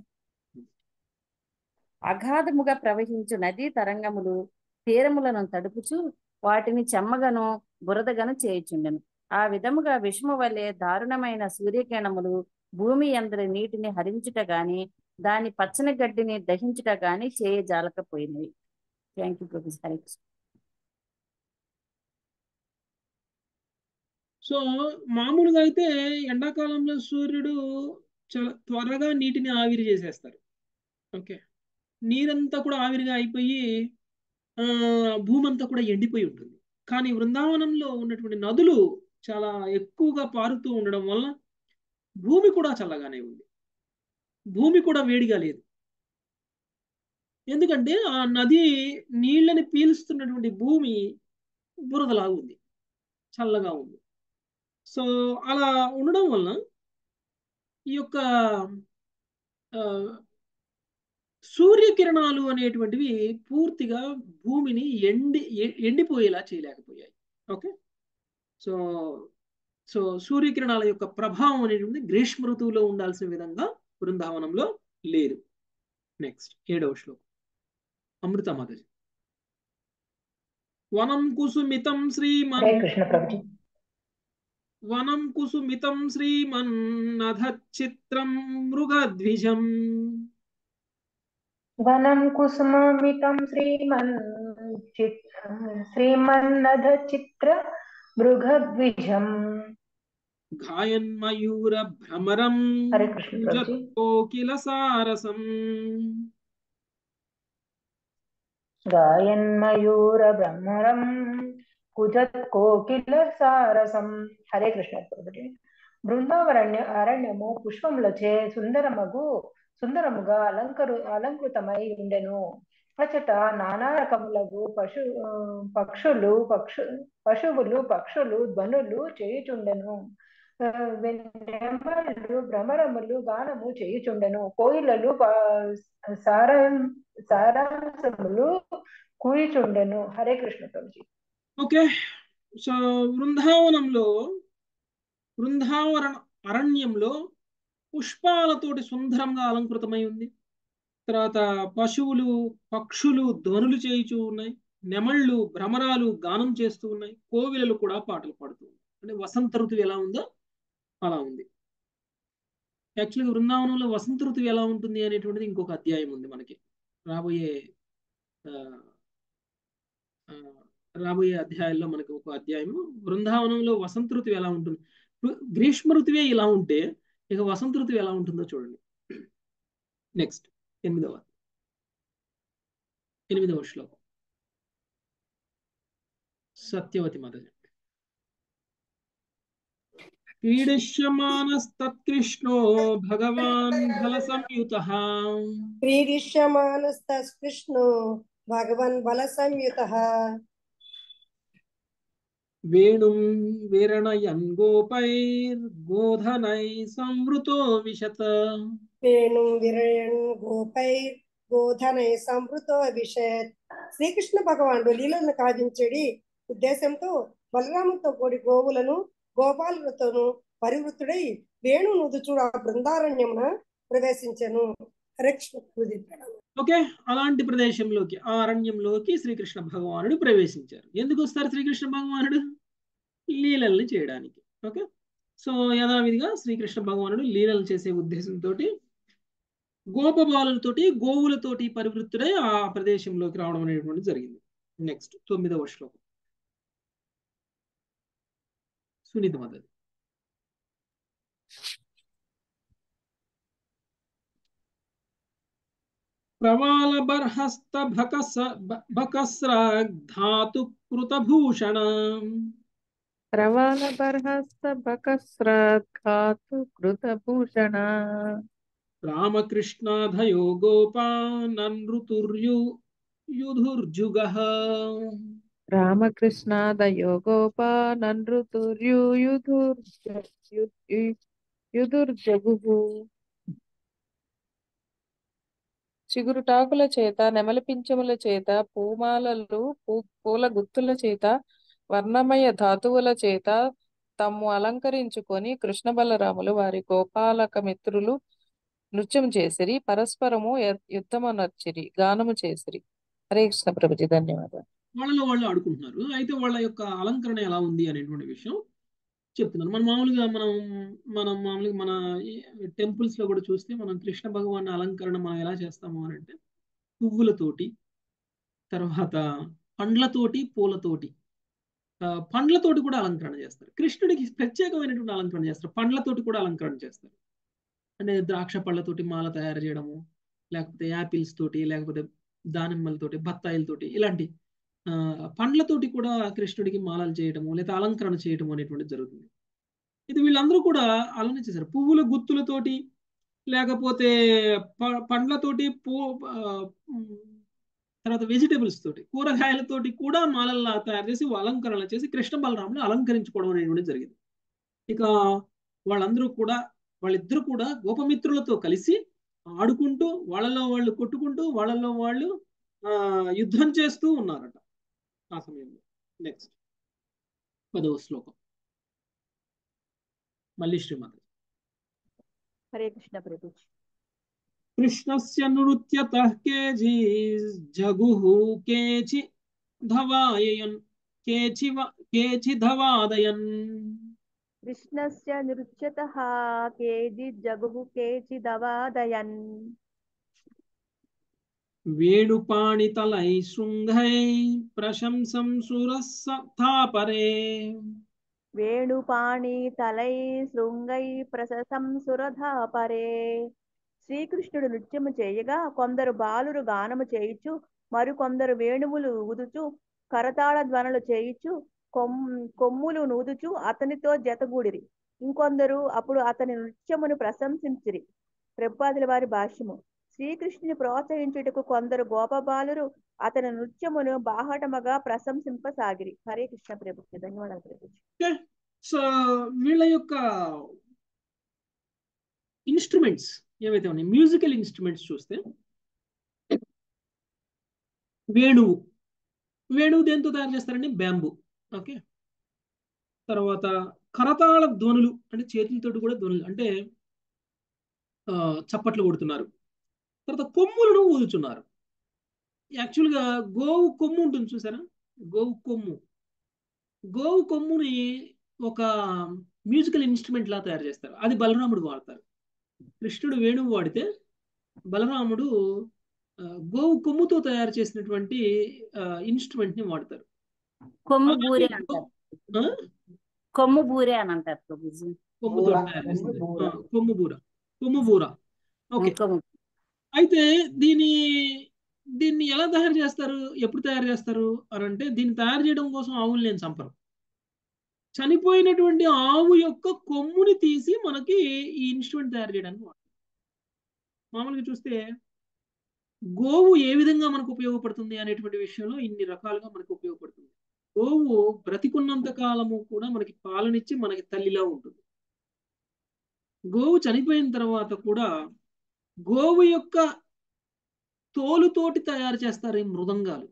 అగాధముగా ప్రవహించు నదీ తరంగములు తీరములను తడుపుచు వాటిని చెమ్మగను బురదగను చేయుచుండెను ఆ విధముగా విషము వలె దారుణమైన సూర్యకిరణములు భూమి అందరి నీటిని హరించుట గాని దాని పచ్చని గడ్డిని దహించుట గాని చేయజాలకపోయినవి thank you professor Hari Krishna. So మామూలుగా అయితే ఎండాకాలంలో సూర్యుడు చాలా త్వరగా నీటిని ఆవిరి చేసేస్తారు ఓకే నీరంతా కూడా ఆవిరిగా అయిపోయి ఆ భూమి అంతా కూడా ఎండిపోయి ఉంటుంది కానీ బృందావనంలో ఉన్నటువంటి నదులు చాలా ఎక్కువగా పారుతూ ఉండడం వల్ల భూమి కూడా చల్లగానే ఉంది భూమి కూడా వేడిగా లేదు ఎందుకంటే ఆ నది నీళ్ళని పీలుస్తున్నటువంటి భూమి బురదలా ఉంది చల్లగా ఉంది సో అలా ఉండడం వలన ఈ యొక్క ఆ, సూర్యకిరణాలు అనేటువంటివి పూర్తిగా భూమిని ఎండి ఎ- ఎండిపోయేలా చేయలేకపోయాయి ఓకే సో సో సూర్యకిరణాల యొక్క ప్రభావం అనేటువంటి గ్రీష్మ ఋతువులో ఉండాల్సిన విధంగా బృందావనంలో లేదు నెక్స్ట్ ఏడవ శ్లోకం అమృత మాతాజీ వనం కుసుమితం శ్రీమన్ హరే కృష్ణ ప్రభుజీ వనం కుసుమితం శ్రీమన్నధ చిత్రం మృగద్విజం వనం కుసుమమితం శ్రీమన్ చిత్ శ్రీమన్నధ చిత్ర మృగద్విజం గాయన్మయూర భ్రమరం హరే కృష్ణ ప్రభుజీ కోకిల సారసం గాయన్మయూర బ్రహ్మరం కుజత్ కోకిల సారసం హరే కృష్ణ ప్రభుజీ బృందావరణ్య అరణ్యము పుష్పములచే సుందరమగు సుందరముగా అలంకరు అలంకృతమై ఉండెను అచట నానా రకములగు పశు ఆ, పక్షులు పక్షు పశువులు పక్షులు ధ్వనులు చేయుచుండెను ఆ, నెమళ్ళు భ్రమరములు గానము చేయుచుండెను కోయిలలు ప- సార సారాంశములు కూయిచుండెను హరే కృష్ణ ప్రభుజీ ఓకే సో బృందావనంలో బృందావరణ అరణ్యంలో పుష్పాలతోటి సుందరంగా అలంకృతమై ఉంది తర్వాత పశువులు పక్షులు ధ్వనులు చేయుచూ ఉన్నాయి నెమళ్ళు భ్రమరాలు గానం చేస్తూ ఉన్నాయి కోవిలలు కూడా పాటలు పాడుతూ ఉన్నాయి అంటే వసంత ఋతువు ఎలా ఉందో అలా ఉంది యాక్చువల్గా బృందావనంలో వసంత ఋతువు ఎలా ఉంటుంది అనేటువంటిది ఇంకొక అధ్యాయం ఉంది మనకి రాబోయే ఆ, ఆ, రాబోయే అధ్యాయాల్లో మనకు ఒక అధ్యాయము బృందావనంలో వసంత ఋతువు ఎలా ఉంటుంది ఋ- గ్రీష్మ ఋతువే ఇలా ఉంటే ఇక వసంత ఋతువు ఎలా ఉంటుందో చూడండి నెక్స్ట్ ఎనిమిదవ ఎనిమిదవ శ్లోకం సత్యవతి మాతాజీ క్రీడిష్యమానస్తత్కృష్ణో భగవాన్ బల సంయుత క్రీడిష్యమానస్తస్కృష్ణో భగవన్ బల సంయుత వేణుం విరణయన్ గోపైర్గోధనై సంవృతో విశత వేణుం విరయన్ గోపై గోధనై సంవృతో విషత్ శ్రీకృష్ణ భగవానుడు లీలను కావించడి ఉద్దేశంతో బలరాముతో కూడి గోవులను గోపాలులతోనూ పరివృత్తుడై వేణు నుదుచు ఆ బృందారణ్యమున ప్రవేశించెను హరే కృష్ణ ప్రభుజీ ప్రణామం. ఓకే అలాంటి ప్రదేశంలోకి ఆ అరణ్యంలోకి శ్రీకృష్ణ భగవానుడు ప్రవేశించారు ఎందుకు వస్తారు శ్రీకృష్ణ భగవానుడు లీలల్ని చేయడానికి ఓకే సో యథావిధిగా శ్రీకృష్ణ భగవానుడు లీలలు చేసే ఉద్దేశంతో గోపబాలులతోటి గోవులతోటి పరివృత్తుడై ఆ ప్రదేశంలోకి రావడం అనేటువంటి జరిగింది నెక్స్ట్ తొమ్మిదవ శ్లోకం సునీత మదర్ ప్రవాల బర్హస్త భకస భకస్రాగ్ధాతు కృతభూషణ ప్రవాల బర్హస్త బకస్రాఘాతు కృతభూషణ రామకృష్ణాధయో గోపానృతుర్యు యుధుర్జుగ రామకృష్ణాదయో గోపానృతుర్యుధుర్జగు చిగురుటాకుల చేత నెమలి పింఛముల చేత పూమాలలు పూ పూల గుత్తుల చేత వర్ణమయ ధాతువుల చేత తమ్ము అలంకరించుకొని కృష్ణ బలరాములు వారి గోపాలక మిత్రులు నృత్యం చేసిరి పరస్పరము య- యుద్ధము నర్చిరి గానము చేసిరి హరే కృష్ణ ప్రభుజీ ధన్యవాదాలు వాళ్ళలో వాళ్ళు ఆడుకుంటున్నారు అయితే వాళ్ళ యొక్క అలంకరణ ఎలా ఉంది అనేటువంటి విషయం చెప్తున్నాను మనం మామూలుగా మనం మనం మామూలుగా మన టెంపుల్స్ లో కూడా చూస్తే మనం కృష్ణ భగవాన్ అలంకరణ మనం ఎలా చేస్తాము అని అంటే పువ్వులతోటి తర్వాత పండ్లతోటి పూలతోటి ఆ, పండ్లతోటి కూడా అలంకరణ చేస్తారు కృష్ణుడికి ప్రత్యేకమైనటువంటి అలంకరణ చేస్తారు పండ్లతోటి కూడా అలంకరణ చేస్తారు అంటే ద్రాక్ష పళ్ళతోటి మాల తయారు చేయడము లేకపోతే యాపిల్స్ తోటి లేకపోతే దానిమ్మలతోటి బత్తాయిలతోటి ఇలాంటి ఆ, పండ్లతోటి కూడా కృష్ణుడికి మాలలు చేయటము లేదా అలంకరణ చేయటము అనేటువంటిది జరుగుతుంది ఇది వీళ్ళందరూ కూడా అలానే చేశారు పువ్వుల గుత్తులతోటి లేకపోతే ప- పండ్లతోటి పూ ఆ, ఉమ్, తర్వాత వెజిటేబుల్స్ తోటి కూరగాయలతోటి కూడా మాలల్లా తయారు చేసి అలంకరణ చేసి కృష్ణ బలరాములు అలంకరించుకోవడం అనేటువంటిది జరిగింది ఇక వాళ్ళందరూ కూడా వాళ్ళిద్దరూ కూడా గోపమిత్రులతో కలిసి ఆడుకుంటూ వాళ్ళలో వాళ్ళు కొట్టుకుంటూ వాళ్ళలో వాళ్ళు ఆ, యుద్ధం చేస్తూ ఉన్నారట ఆ సమయంలో నెక్స్ట్ పదవ శ్లోకం మళ్ళీ శ్రీమాత హరే కృష్ణ ప్రభుజీ కృష్ణస్య నృత్యతః కేజీ జగుః కేచి ధవాయయన్ కేచివ కేచి ధవాదయన్ కృష్ణస్య నృత్యతః కేచిజ్జగుః కేచిదవాదయన్ వేణుపాణితలై శృంగై ప్రశంసం సురస్థాపరే వేణుపాణి తలై శృంగై ప్రశసం సురధాపరే శ్రీకృష్ణుడు నృత్యము చేయగా కొందరు బాలురు గానము చేయుచు మరికొందరు వేణువులు ఊదుచు కరతాళ ధ్వనులు చేయుచు కొమ్ కొమ్ములు నూదుచు అతనితో జతగూడిరి ఇంకొందరు అప్పుడు అతని నృత్యమును ప్రశంసించిరి ప్రభుపాదుల వారి భాష్యము శ్రీకృష్ణుని ప్రోత్సహించుటకు కొందరు గోపబాలురు అతని నృత్యమును బాహటముగా ప్రశంసింపసాగిరి హరే కృష్ణ ప్రభు ధన్యవాదాలు ప్రభు ఓకే సో వీళ్ళ యొక్క ఇన్స్ట్రుమెంట్స్ ఏవైతే ఉన్నాయి మ్యూజికల్ ఇన్స్ట్రుమెంట్స్ చూస్తే వేణువు వేణువు దేంతో తయారు చేస్తారండి బ్యాంబు ఓకే తర్వాత కరతాళ ధ్వనులు అంటే చేతులతోటి కూడా ధ్వనులు అంటే ఆ, చప్పట్లు కొడుతున్నారు తర్వాత కొమ్ములను ఊదుతున్నారు యాక్చువల్గా గోవు కొమ్ము ఉంటుంది చూసారా గోవు కొమ్ము గోవు కొమ్ముని ఒక మ్యూజికల్ ఇన్స్ట్రుమెంట్ లా తయారు చేస్తారు అది బలరాముడు వాడతారు కృష్ణుడు వేణువు వాడితే బలరాముడు ఆ, గోవు కొమ్ముతో తయారు చేసినటువంటి ఇన్స్ట్రుమెంట్ ని వాడతారు కొమ్ము అలాగే బూరే గో- అంటారు ఆ? కొమ్ము బూరే అని అంటారు ప్రభుజీ కొమ్ముతో తయారు చేస్తారు ఆ, కొమ్ము బూర కొమ్ము బూర ఓకే కొమ్ము అయితే దీని దీన్ని ఎలా తయారు చేస్తారు ఎప్పుడు తయారు చేస్తారు అని అంటే దీన్ని తయారు చేయడం కోసం ఆవులు నేను చంపరు చనిపోయినటువంటి ఆవు యొక్క కొమ్ముని తీసి మనకి ఈ ఇన్స్ట్రుమెంట్ తయారు చేయడానికి వాడతారు మామూలుగా చూస్తే గోవు ఏ విధంగా మనకు ఉపయోగపడుతుంది అనేటువంటి విషయంలో ఇన్ని రకాలుగా మనకు ఉపయోగపడుతుంది గోవు బ్రతికున్నంత కాలము కూడా మనకి పాలనిచ్చి మనకి తల్లిలా ఉంటుంది గోవు చనిపోయిన తర్వాత కూడా గోవు యొక్క తోలుతోటి తయారు చేస్తారు ఈ మృదంగాలు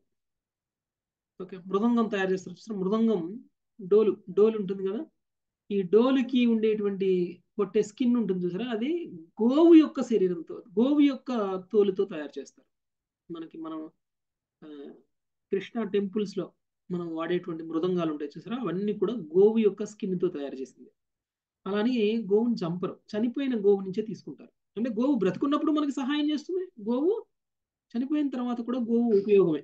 ఓకే మృదంగం తయారు చేస్తారు చూసారా? మృదంగం డోలు డోలు ఉంటుంది కదా ఈ డోలుకి ఉండేటువంటి కొట్టే స్కిన్ ఉంటుంది చూసారా అది గోవు యొక్క శరీరంతో గోవు యొక్క తోలుతో తయారు చేస్తారు మనకి మనం ఆ, కృష్ణా టెంపుల్స్ లో మనం వాడేటువంటి మృదంగాలు ఉంటాయి చూసారా అవన్నీ కూడా గోవు యొక్క స్కిన్ తో తయారు చేసింది అలాని గోవుని చంపరు చనిపోయిన గోవు నుంచే తీసుకుంటారు అంటే గోవు బ్రతుకున్నప్పుడు మనకి సహాయం చేస్తుంది గోవు చనిపోయిన తర్వాత కూడా గోవు ఉపయోగమే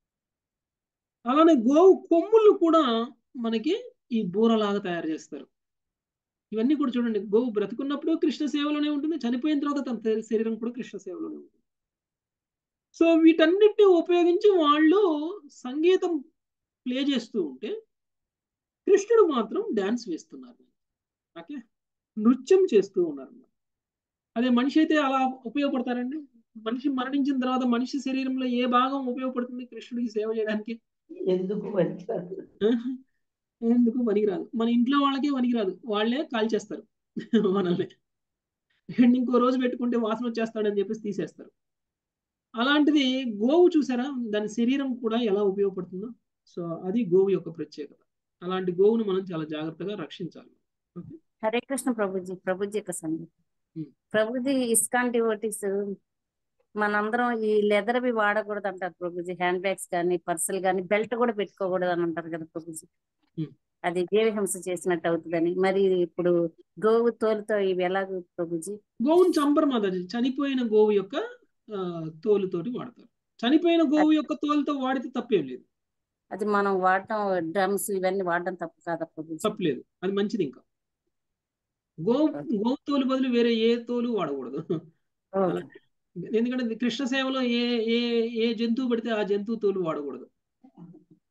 అలానే గోవు కొమ్ములు కూడా మనకి ఈ బూరలాగా తయారు చేస్తారు ఇవన్నీ కూడా చూడండి గోవు బ్రతుకున్నప్పుడు కృష్ణ సేవలోనే ఉంటుంది చనిపోయిన తర్వాత తన శరీ- శరీరం కూడా కృష్ణ సేవలోనే ఉంటుంది సో వీటన్నిటిని ఉపయోగించి వాళ్ళు సంగీతం ప్లే చేస్తూ ఉంటే కృష్ణుడు మాత్రం డాన్స్ వేస్తున్నారు ఓకే నృత్యం చేస్తూ ఉన్నారు అదే మనిషి అయితే అలా ఉపయోగపడతారండి మనిషి మరణించిన తర్వాత మనిషి శరీరంలో ఏ భాగం ఉపయోగపడుతుంది కృష్ణుడికి సేవ చేయడానికి ఎందుకు పనికిరాదు ఆహా. ఎందుకు పనికిరాదు మన ఇంట్లో వాళ్ళకే పనికిరాదు వాళ్ళే కాల్ చేస్తారు మనల్ని అండ్ ఇంకో రోజు పెట్టుకుంటే వాసన వచ్చేస్తాడని చెప్పేసి తీసేస్తారు అలాంటిది గోవు చూసారా దాని శరీరం కూడా ఎలా ఉపయోగపడుతుందో సో అది గోవు యొక్క ప్రత్యేకత అలాంటి గోవును మనం చాలా జాగ్రత్తగా రక్షించాలి ఓకే హరే కృష్ణ ప్రభుజీ ప్రభుజీ యొక్క సంగతి ఉమ్. ప్రభుజీ ఇస్కాన్ డివోటీస్ మనందరం ఈ లెదర్వి వాడకూడదు అంటారు ప్రభుజీ హ్యాండ్ బ్యాగ్స్ కానీ పర్సులు కానీ బెల్ట్ కూడా పెట్టుకోకూడదు అని అంటారు కదా ప్రభుజీ ఉమ్. అది జీవహింస చేసినట్టు అవుతుందని మరి ఇప్పుడు గోవు తోలుతో ఇవి ఎలాగ ప్రభుజీ గోవును చంపరు మాతాజీ చనిపోయిన గోవు యొక్క ఆ, తోలుతోటి వాడతారు చనిపోయిన గోవు యొక్క తోలుతో వాడితే తప్పేం లేదు అది మనం వాడటం డ్రమ్స్ ఇవన్నీ వాడడం తప్పు కాదా ప్రభుజీ తప్పలేదు అది మంచిది ఇంకా గోవు గోవు తోలు బదులు వేరే ఏ తోలు వాడకూడదు అలా ఎందుకంటే ఇది కృష్ణ సేవలో ఏ ఏ ఏ జంతువు పడితే ఆ జంతువు తోలు వాడకూడదు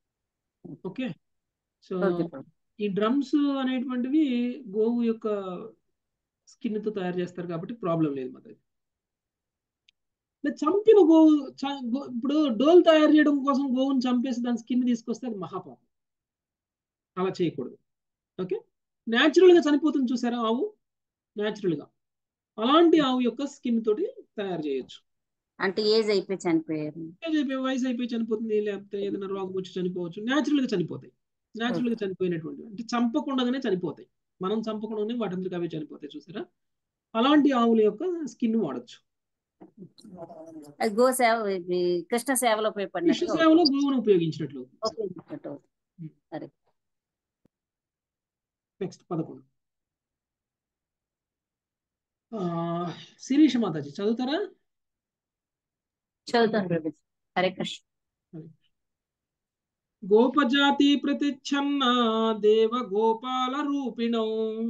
ఓకే సో ఓకే ప్రభు ఈ డ్రమ్స్ అనేటువంటివి గోవు యొక్క స్కిన్ తో తయారు చేస్తారు కాబట్టి ప్రాబ్లం లేదు మన దగ్గర మరి చంపిన గోవు చ- గో- ఇప్పుడు డోల్ తయారు చేయడం కోసం గోవుని చంపేసి దాని స్కిన్ తీసుకొస్తే అది మహాపాపం అలా చేయకూడదు ఓకే న్యాచురల్ గా చనిపోతుంది చూసారా ఆవు న్యాచురల్ గా అలాంటి ఆవు యొక్క స్కిన్ తోటి తయారు చేయొచ్చు అంటే ఏజ్ అయిపోయి చనిపోయారు ఏజ్ అయిపోయి వయసు అయిపోయి చనిపోతుంది లేకపోతే ఏదైనా రోగం వచ్చి చనిపోవచ్చు న్యాచురల్ గా చనిపోతాయి న్యాచురల్ గా చనిపోయినటువంటి అంటే చంపకుండానే చనిపోతాయి మనం చంపకుండానే వాటంతటికి అవి చనిపోతాయి చూసారా అలాంటి ఆవుల యొక్క స్కిన్ వాడచ్చు అది గో సేవ ఇది కృష్ణ సేవలో కృష్ణ ఉపయోగపడినట్టుగా సేవలో గోవును ఉపయోగించినట్లు ఉపయోగించినట్టు అవుతుంది. సరే నెక్స్ట్ పదకొండు ఆ, శిరీష మాతాజీ చదువుతారా చదువుతాను ప్రభుజీ హరే కృష్ణ గోపజాతి ప్రతిచ్ఛన్న దేవ గోపాల రూపిణం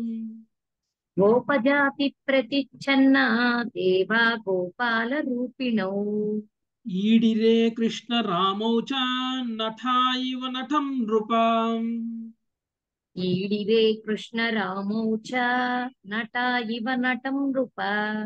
గోపజాతి ప్రతిచ్ఛన్న దేవా గోపాల రూపిణౌ ఈడిరే కృష్ణ రామౌ చ నఠా ఇవ నటం నృపాం ఈడిరే కృష్ణ రామౌ చ నట ఇవ నటం నృప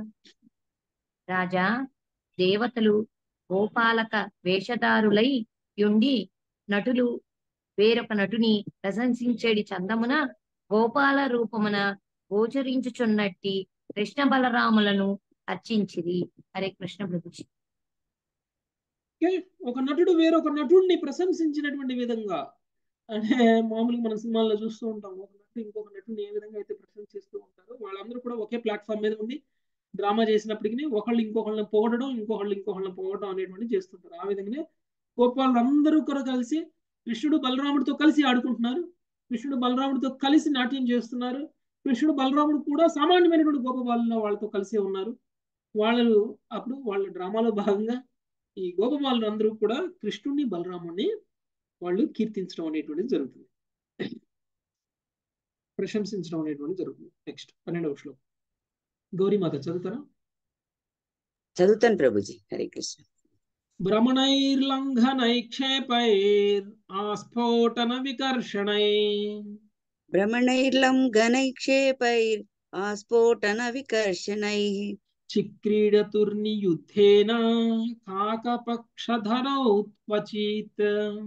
రాజా దేవతలు గోపాలక వేషధారులై యుండి నటులు వేరొక నటుని ప్రశంసించేడి చందమున గోపాల రూపమున గోచరించుచున్నట్టి కృష్ణ బలరాములను అర్చించిరి హరే కృష్ణ ప్రభుజీ ఓకే ఒక నటుడు వేరొక నటుడిని ప్రశంసించినటువంటి విధంగా అంటే మామూలుగా మన సినిమాల్లో చూస్తూ ఉంటాం ఒక నటుడు ఇంకొక నటుడిని ఏ విధంగా అయితే ప్రశంసిస్తూ ఉంటారో వాళ్ళందరూ కూడా ఒకే ప్లాట్ఫామ్ మీద ఉండి డ్రామా చేసినప్పటికీ ఒకళ్ళు ఇంకొకళ్ళని పొగడడం ఇంకొకళ్ళు ఇంకొకళ్ళని పొగడడం అనేటువంటి చేస్తుంటారు ఆ విధంగానే గోపాలు అందరూ కూడా కలిసి కృష్ణుడు బలరాముడితో కలిసి ఆడుకుంటున్నారు కృష్ణుడు బలరాముడితో కలిసి నాట్యం చేస్తున్నారు కృష్ణుడు బలరాముడు కూడా సామాన్యమైనటువంటి గోపబాలులో వాళ్ళతో కలిసి ఉన్నారు వాళ్ళు అప్పుడు వాళ్ళ డ్రామాలో భాగంగా ఈ గోపబాలు అందరూ కూడా కృష్ణుడిని బలరాముడిని వాళ్ళు కీర్తించడం అనేటువంటిది జరుగుతుంది ప్రశంసించడం అనేటువంటిది జరుగుతుంది నెక్స్ట్ పన్నెండవ శ్లోకం గౌరీమాత చదువుతారా చదువుతాను ప్రభుజీ హరే కృష్ణ భ్రమణైర్లంఘనైక్షేపైర్ ఆస్ఫోటన వికర్షణై భ్రమణైర్లం గణైక్షేపైర్ ఆస్ఫోటన వికర్షణై చిక్రీడతుర్నియుద్ధేన కాకపక్షధరౌ క్వచిత్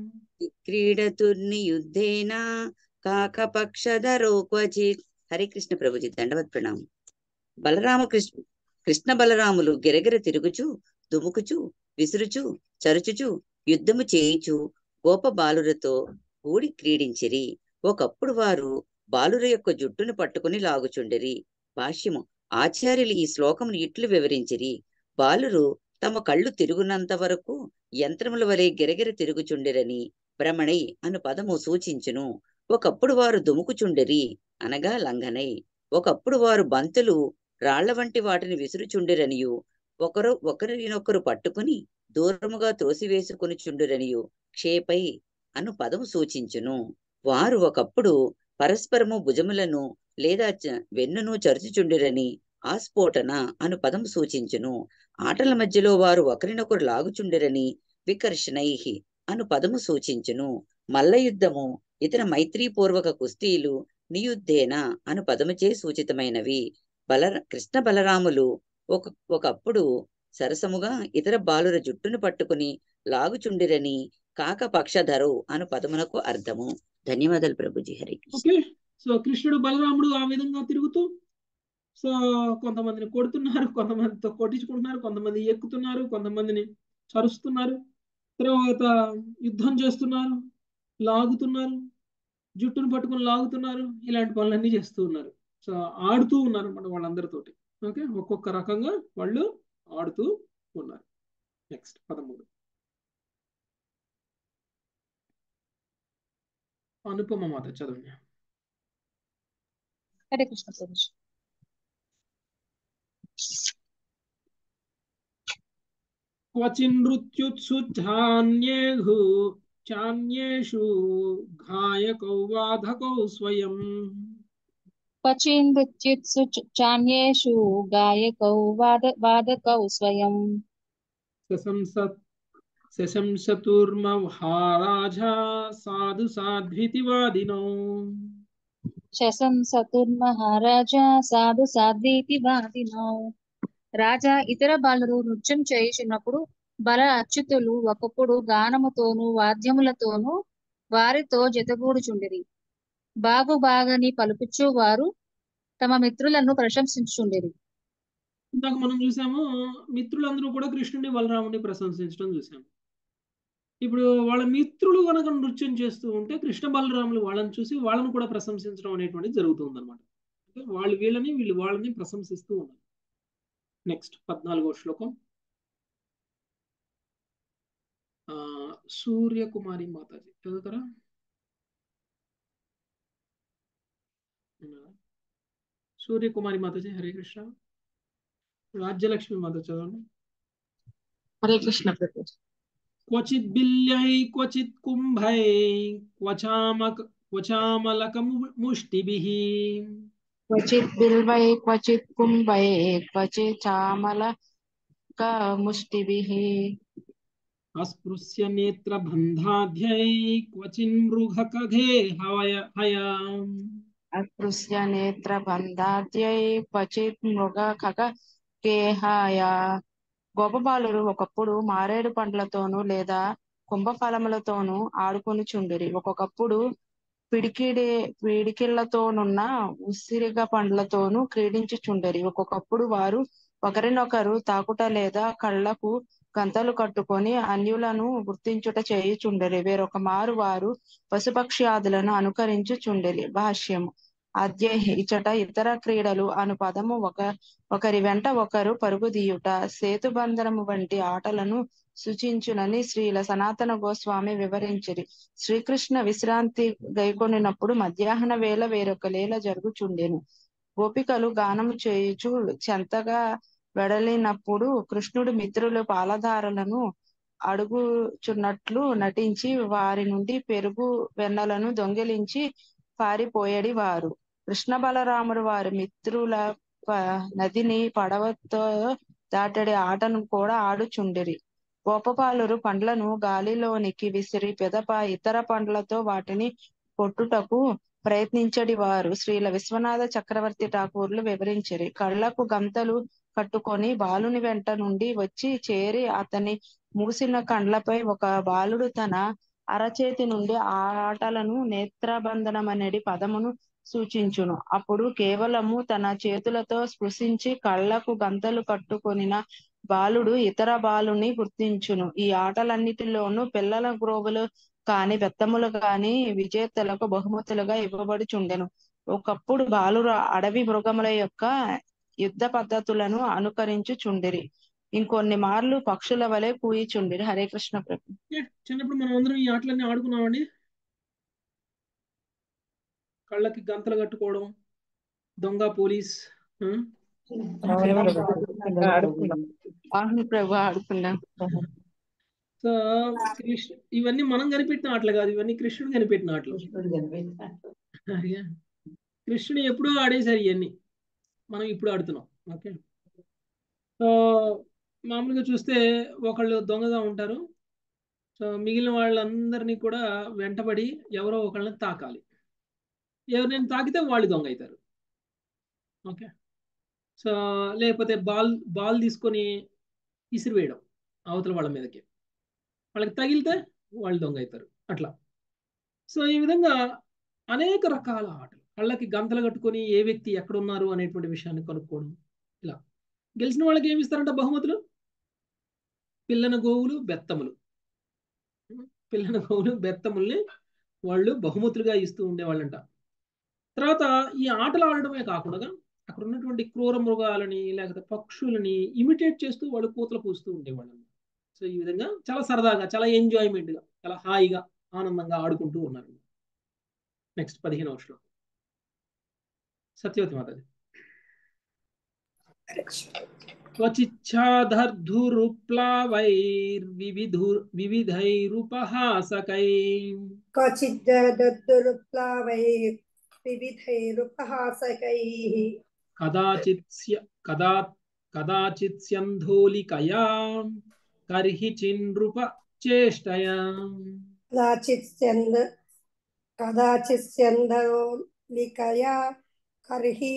క్రీడతుర్నియుద్ధేన కాకపక్షధరో క్వచిత్ హరే కృష్ణ ప్రభుజీ దండవత్ ప్రణామం బలరామ కృష్ణ కృష్ణ బలరాములు గిరగిర తిరుగుచు దుముకుచు విసురుచు చరుచుచు యుద్ధము చేయుచు గోప బాలురతో కూడి క్రీడించిరి ఒకప్పుడు వారు బాలుర యొక్క జుట్టును పట్టుకుని లాగుచుండిరి భాష్యము ఆచార్యులు ఈ శ్లోకమును ఇట్లు వివరించిరి బాలురు తమ కళ్ళు తిరుగునంత వరకు యంత్రముల వలె గిరగిర తిరుగుచుండిరని భ్రమణై అను పదము సూచించును ఒకప్పుడు వారు దుముకుచుండిరి అనగా లంఘనై ఒకప్పుడు వారు బంతులు రాళ్ల వంటి వాటిని విసురుచుండిరనియు ఒకరు ఒకరినొకరు పట్టుకుని దూరముగా త్రోసివేసుకుని చుండురనియు క్షేపై అను పదము సూచించును వారు ఒకప్పుడు పరస్పరము భుజములను లేదా చ- వెన్నును చరుచుచుండిరని ఆస్ఫోటన అను పదం సూచించును ఆటల మధ్యలో వారు ఒకరినొకరు లాగుచుండిరని వికర్షణైహి అను పదము సూచించును మల్ల యుద్ధము ఇతర మైత్రీపూర్వక కుస్తీలు నియుద్ధేన అను పదముచే సూచితమైనవి బల కృష్ణ బలరాములు ఒక ఒకప్పుడు సరసముగా ఇతర బాలుర జుట్టును పట్టుకుని లాగుచుండిరని కాక పక్షధరు అను పదమునకు అర్థము ధన్యవాదాలు ప్రభుజీ హరి కృష్ణ ఓకే సో కృష్ణుడు బలరాముడు ఆ విధంగా తిరుగుతూ సో కొంతమందిని కొడుతున్నారు కొంతమందితో కొట్టించుకుంటున్నారు కొంతమంది ఎక్కుతున్నారు కొంతమందిని చరుస్తున్నారు తర్వాత యుద్ధం చేస్తున్నారు లాగుతున్నారు జుట్టును పట్టుకొని లాగుతున్నారు ఇలాంటి పనులన్నీ చేస్తూ ఉన్నారు సో ఆడుతూ ఉన్నారు అన్నమాట వాళ్ళందరితోటి ఓకే ఒక్కొక్క రకంగా వాళ్ళు ఆడుతూ ఉన్నారు నెక్స్ట్ పదమూడు అనుపమ మాత చదవండి హరే కృష్ణ ప్రభుజీ క్వచిన్నృత్యుత్సు ధాన్యేహు చాన్యేషు ఘాయకౌ వాధకౌ స్వయం క్వచిన్ నృత్యుత్సు చ- చాన్యేషు గాయకౌ వాద వాదకౌ స్వయం సశంసత్ శశంసతుర్మహారాజా సాధు సాధ్వితి వాదినో శశంసతుర్మహారాజా సాధు సాధ్వీతి వాదినో రాజా ఇతర బాలురు నృత్యం చేయుచున్నప్పుడు బల అచ్యుతులు ఒకప్పుడు గానముతోనూ వాద్యములతోనూ వారితో జతగూడుచుండిరి బాగు బాగని పలుకుచు వారు తమ మిత్రులను ప్రశంసించుచుండిరి ఇందాక మనం చూసాము మిత్రులందరూ కూడా కృష్ణుని బలరాముని ప్రశంసించడం చూసాము ఇప్పుడు వాళ్ళ మిత్రులు కనుక నృత్యం చేస్తూ ఉంటే కృష్ణ బలరాములు వాళ్ళని చూసి వాళ్ళని కూడా ప్రశంసించడం అనేటువంటిది జరుగుతుంది అనమాట అంటే వాళ్ళు వీళ్ళని వీళ్ళు వాళ్ళని ప్రశంసిస్తూ ఉన్నారు నెక్స్ట్ పద్నాలుగో శ్లోకం ఆ సూర్యకుమారి మాతాజీ చదువుతారా ఉన్నారా? సూర్యకుమారి మాతాజీ హరే కృష్ణ రాజ్యలక్ష్మి మాత చదవండి హరే కృష్ణ ప్రభు క్వచిత్ బిల్యై క్వచిత్ కుంభై క్వచామక క్వచామలక ముష్టిభిః క్వచిత్ బిల్వై క్వచిత్ కుంభై క్వచిత్ చామల ముష్టిభిః అస్పృశ్య నేత్ర బంధాధ్యై క్వచిన్ మృగకఘే హవయ హయాం అస్పృశ్య నేత్ర బంధాద్యై క్వచిత్ మృగ ఖగ కేహాయ గోపబాలురు ఒకప్పుడు మారేడు పండ్లతోనూ లేదా కుంభఫలములతోనూ ఆడుకొనుచుండిరి ఒక్కొక్కప్పుడు పిడికిడి పిడికిళ్లతోనున్న ఉసిరిగ పండ్లతోనూ క్రీడించుచుండిరి ఒక్కొక్కప్పుడు వారు ఒకరినొకరు తాకుట లేదా కళ్ళకు గంతలు కట్టుకొని అన్యులను గుర్తించుట చేయుచుండరి వేరొక మారు వారు పశుపక్ష్యాదులను అనుకరించుచుండరి భాష్యము అద్య ఇచట ఇతర క్రీడలు అను పదము ఒక ఒకరి వెంట ఒకరు పరుగుదీయుట సేతుబంధనము వంటి ఆటలను సూచించునని శ్రీల సనాతన గోస్వామి వివరించిరి శ్రీకృష్ణ విశ్రాంతి గైకొనినప్పుడు మధ్యాహ్న వేళ వేరొక లీల జరుగుచుండెను గోపికలు గానము చేయుచు చెంతగా వెడలినప్పుడు కృష్ణుడు మిత్రులు పాలధారలను అడుగుచున్నట్లు నటించి వారి నుండి పెరుగు వెన్నలను దొంగిలించి పారిపోయేడి వారు కృష్ణ బలరాముడు వారి మిత్రుల ప- నదిని పడవతో దాటడి ఆటను కూడా ఆడుచుండిరి గోపపాలురు పండ్లను గాలిలోనికి విసిరి పెదప ఇతర పండ్లతో వాటిని కొట్టుటకు ప్రయత్నించడి వారు శ్రీల విశ్వనాథ చక్రవర్తి ఠాకూర్లు వివరించిరి కళ్ళకు గంతలు కట్టుకొని బాలుని వెంట నుండి వచ్చి చేరి అతని మూసిన కండ్లపై ఒక బాలుడు తన అరచేతి నుండి ఆ ఆటలను నేత్రబంధనమనేది పదమును సూచించును అప్పుడు కేవలము తన చేతులతో స్పృశించి కళ్ళకు గంతలు కట్టుకొనిన బాలుడు ఇతర బాలుని గుర్తించును ఈ ఆటలన్నిటిలోనూ పిల్లల గ్రోవులు కాని బెత్తములు కాని విజేతలకు బహుమతులుగా ఇవ్వబడుచుండెను ఒకప్పుడు బాలురు అడవి మృగముల యొక్క యుద్ధ పద్ధతులను అనుకరించుచుండిరి ఇంకొన్ని మార్లు పక్షుల వలె కూయిచుండిరి హరే కృష్ణ ప్రభు ఏ, చిన్నప్పుడు మనం అందరం ఈ ఆటలన్నీ ఆడుకున్నామండి కళ్ళకి గంతలు కట్టుకోవడం దొంగ పోలీస్ ఆ? అవును ప్రభు ఆడుకున్నాం సో కృష్ణ ఇవన్నీ మనం కనిపెట్టిన ఆటలు కాదు ఇవన్నీ కృష్ణుడు కనిపెట్టిన ఆటలు అయ్యా. కృష్ణుడు ఎప్పుడూ ఆడేశారు ఇవన్నీ మనం ఇప్పుడు ఆడుతున్నాం ఓకే సో మామూలుగా చూస్తే ఒకళ్ళు దొంగగా ఉంటారు సో మిగిలిన వాళ్ళందరినీ కూడా వెంటబడి ఎవరో ఒకళ్ళని తాకాలి ఎవరినైనా తాకితే వాళ్ళు దొంగ అవుతారు ఓకే సో లేకపోతే బాల్ బాల్ తీసుకొని విసిరివేయడం అవతల వాళ్ళ మీదకి వాళ్ళకి తగిలితే వాళ్ళు దొంగ అవుతారు అట్లా సో ఈ విధంగా అనేక రకాల ఆటలు కళ్ళకి గంతలు కట్టుకొని ఏ వ్యక్తి ఎక్కడున్నారు అనేటువంటి విషయాన్ని కనుక్కోవడం ఇలా గెలిచిన వాళ్ళకి ఏమి ఇస్తారంట బహుమతులు పిల్లన గోవులు బెత్తములు పిల్లన గోవులు బెత్తముల్ని వాళ్ళు బహుమతులుగా ఇస్తూ ఉండేవాళ్ళంట తర్వాత ఈ ఆటలు ఆడడమే కాకుండా అక్కడ ఉన్నటువంటి క్రూర మృగాలని లేకపోతే పక్షులని ఇమిటేట్ చేస్తూ వాళ్ళు కూతలు కూస్తూ ఉండేవాళ్ళు సో ఈ విధంగా చాలా సరదాగా చాలా ఎంజాయ్మెంట్గా చాలా హాయిగా ఆనందంగా ఆడుకుంటూ ఉన్నారు నెక్స్ట్ పదిహేను శ్లోకం సత్యవతి మాతాజీ క్వచిచ్ఛాధర్ధురుప్లావైర్వివిధు వివిధైరుపహాసకై क्वचिद्दद्दुरुप्लावै विविधैरुपहासकैः కదాచిత్స్య కదా కదాచిత్స్యంధోలికయా కర్హి చిన్ృప చేష్టయా కదాచిత్స్యంద కదాచిత్స్యందోలికయా కర్హి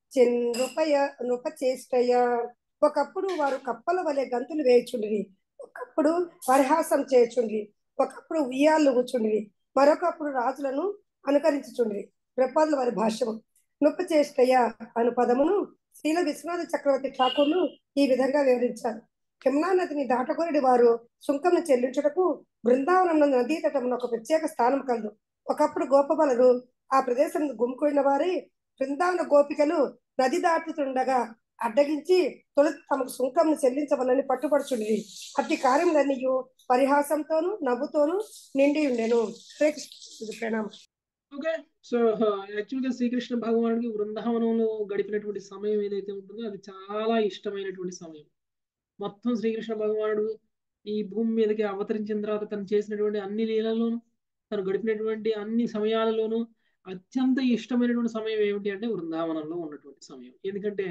చిన్ృపయ నృపచేష్టయ ఒకప్పుడు వారు కప్పల వలె గంతులు వేయుచుండిరి ఒకప్పుడు పరిహాసం చేయుచుండిరి ఒకప్పుడు ఉయ్యాళ్ళు కూర్చుండిరి మరొకప్పుడు రాజులను అనుకరించుచుండిరి ప్రపాదుల వారి భాష్యము నృపచేష్టయ అను పదమును శ్రీల విశ్వనాథ చక్రవర్తి ఠాకూర్లు ఈ విధంగా వివరించారు యమునా నదిని దాటకొరడి వారు సుంకంను చెల్లించుటకు బృందావనం నదీ తటమున ఒక ప్రత్యేక స్థానం కలదు ఒకప్పుడు గోపబలరు ఆ ప్రదేశం గుమ్ముకున్న వారి బృందావన గోపికలు నది దాటుతుండగా అడ్డగించి తొలుత తమకు సుంకంను చెల్లించవలని పట్టుబడుచుండి అట్టి కార్యములన్నీ పరిహాసంతోనూ నవ్వుతోనూ నిండి ఉండెను హరే కృష్ణ ప్రణామం ఓకే సో యాక్చువల్గా శ్రీకృష్ణ భగవానుడికి బృందావనంలో గడిపినటువంటి సమయం ఏదైతే ఉంటుందో అది చాలా ఇష్టమైనటువంటి సమయం మొత్తం శ్రీకృష్ణ భగవానుడు ఈ భూమి మీదకి అవతరించిన తర్వాత తను చేసినటువంటి అన్ని లీలల్లోనూ తను గడిపినటువంటి అన్ని సమయాలలోనూ అత్యంత ఇష్టమైనటువంటి సమయం ఏమిటి అంటే బృందావనంలో ఉన్నటువంటి సమయం ఎందుకంటే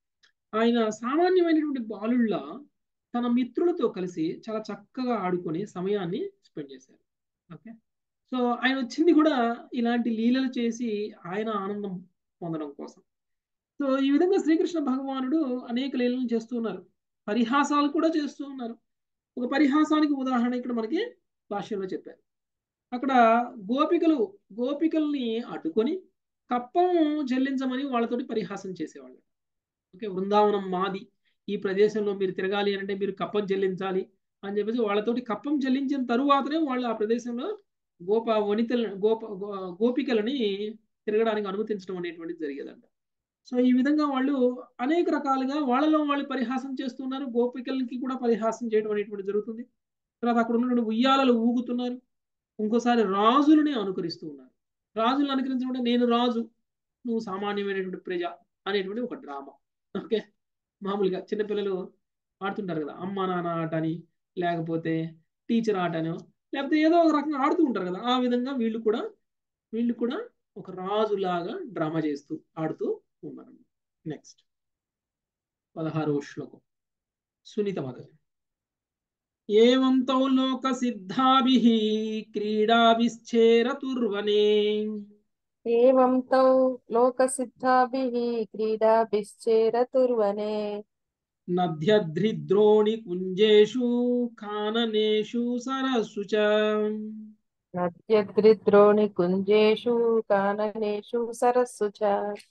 ఆయన సామాన్యమైనటువంటి బాలుళ్ళ తన మిత్రులతో కలిసి చాలా చక్కగా ఆడుకొని సమయాన్ని స్పెండ్ చేశారు ఓకే సో ఆయన వచ్చింది కూడా ఇలాంటి లీలలు చేసి ఆయన ఆనందం పొందడం కోసం సో ఈ విధంగా శ్రీకృష్ణ భగవానుడు అనేక లీలలు చేస్తూ ఉన్నారు పరిహాసాలు కూడా చేస్తూ ఉన్నారు ఒక పరిహాసానికి ఉదాహరణ ఇక్కడ మనకి భాష్యంలో చెప్పారు అక్కడ గోపికలు గోపికల్ని అడ్డుకొని కప్పం చెల్లించమని వాళ్ళతోటి పరిహాసం చేసేవాళ్ళు ఓకే బృందావనం మాది ఈ ప్రదేశంలో మీరు తిరగాలి అంటే మీరు కప్పం చెల్లించాలి అని చెప్పేసి వాళ్ళతోటి కప్పం చెల్లించిన తరువాతనే వాళ్ళు ఆ ప్రదేశంలో గోప వనితల గోప గోపికలని తిరగడానికి అనుమతించడం అనేటువంటిది జరిగేదంట సో ఈ విధంగా వాళ్ళు అనేక రకాలుగా వాళ్ళలో వాళ్ళు పరిహాసం చేస్తున్నారు గోపికలకి కూడా పరిహాసం చేయడం అనేటువంటి జరుగుతుంది తర్వాత అక్కడ ఉన్నటువంటి ఉయ్యాలలు ఊగుతున్నారు ఇంకోసారి రాజులని అనుకరిస్తూ ఉన్నారు రాజులను అనుకరించడం నేను రాజు నువ్వు సామాన్యమైనటువంటి ప్రజ అనేటువంటి ఒక డ్రామా ఓకే మామూలుగా చిన్నపిల్లలు ఆడుతుంటారు కదా అమ్మ నాన్న ఆట అని లేకపోతే టీచర్ ఆట అనో లేకపోతే ఏదో ఒక రకంగా ఆడుతూ ఉంటారు కదా ఆ విధంగా వీళ్ళు కూడా వీళ్ళు కూడా ఒక రాజులాగా డ్రామా చేస్తూ ఆడుతూ ఉన్నారు నెక్స్ట్ పదహారవ శ్లోకం సునీత మాధవి ఏవం తౌ లోక సిద్ధాభి క్రీడాభిశ్చేరతుర్వనే ఏవం తౌ లోకసిద్ధాభిः క్రీడాభిశ్చేరతుర్వనే నద్యద్రిద్రోణి కుంజేషు కాననేషు సరస్సు చ నద్యద్రిద్రోణి కుంజేషు కాననేషు సరస్సు చ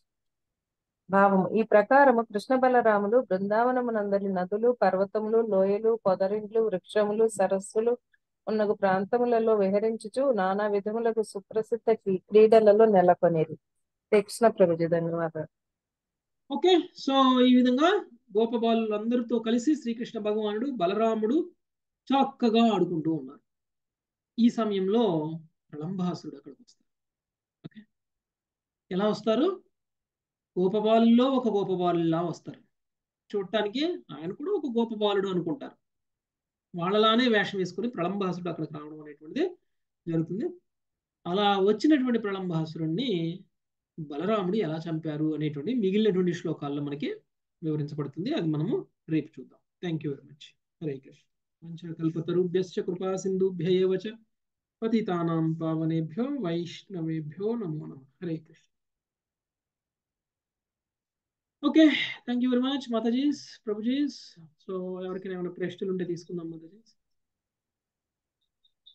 భావము ఈ ప్రకారము కృష్ణ బలరాములు బృందావనమునందరి నదులు పర్వతములు లోయలు పొదరిండ్లు వృక్షములు సరస్సులు ఉన్న ప్రాంతములలో విహరించుచు నానా విధములకు సుప్రసిద్ధ క్రీ- క్రీడలలో నెలకొనేది కృష్ణ ప్రభుజీ ధన్యవాదాలు ఓకే సో ఈ విధంగా గోపబాలులందరితో కలిసి శ్రీకృష్ణ భగవానుడు బలరాముడు చక్కగా ఆడుకుంటూ ఉన్నారు ఈ సమయంలో ప్రళంబాసురుడు అక్కడికి వస్తారు ఓకే ఎలా వస్తారు గోపబాలుల్లో ఒక గోపబాలులా వస్తారు చూడటానికి ఆయన కూడా ఒక గోపబాలుడు అనుకుంటారు వాళ్ళలానే వేషం వేసుకుని ప్రళంబాసురుడు అక్కడికి రావడం అనేటువంటిది జరుగుతుంది అలా వచ్చినటువంటి ప్రళంబాసురుణ్ణి బలరాముడు ఎలా చంపారు అనేటువంటి మిగిలినటువంటి శ్లోకాల్లో మనకి వివరించబడుతుంది అది మనము రేపు చూద్దాం thank you very much Hare Krishna పంచకల్పతరుభ్యశ్చ కృపా సింధుభ్య ఏవ చ పతితానాం పావనేభ్యో వైష్ణవేభ్యో నమో నమ Hare Krishna okay thank you very much Matajis Prabhujis so ఎవరికైనా ఏమైనా ప్రశ్నలు ఉంటే తీసుకుందాం మాతాజీస్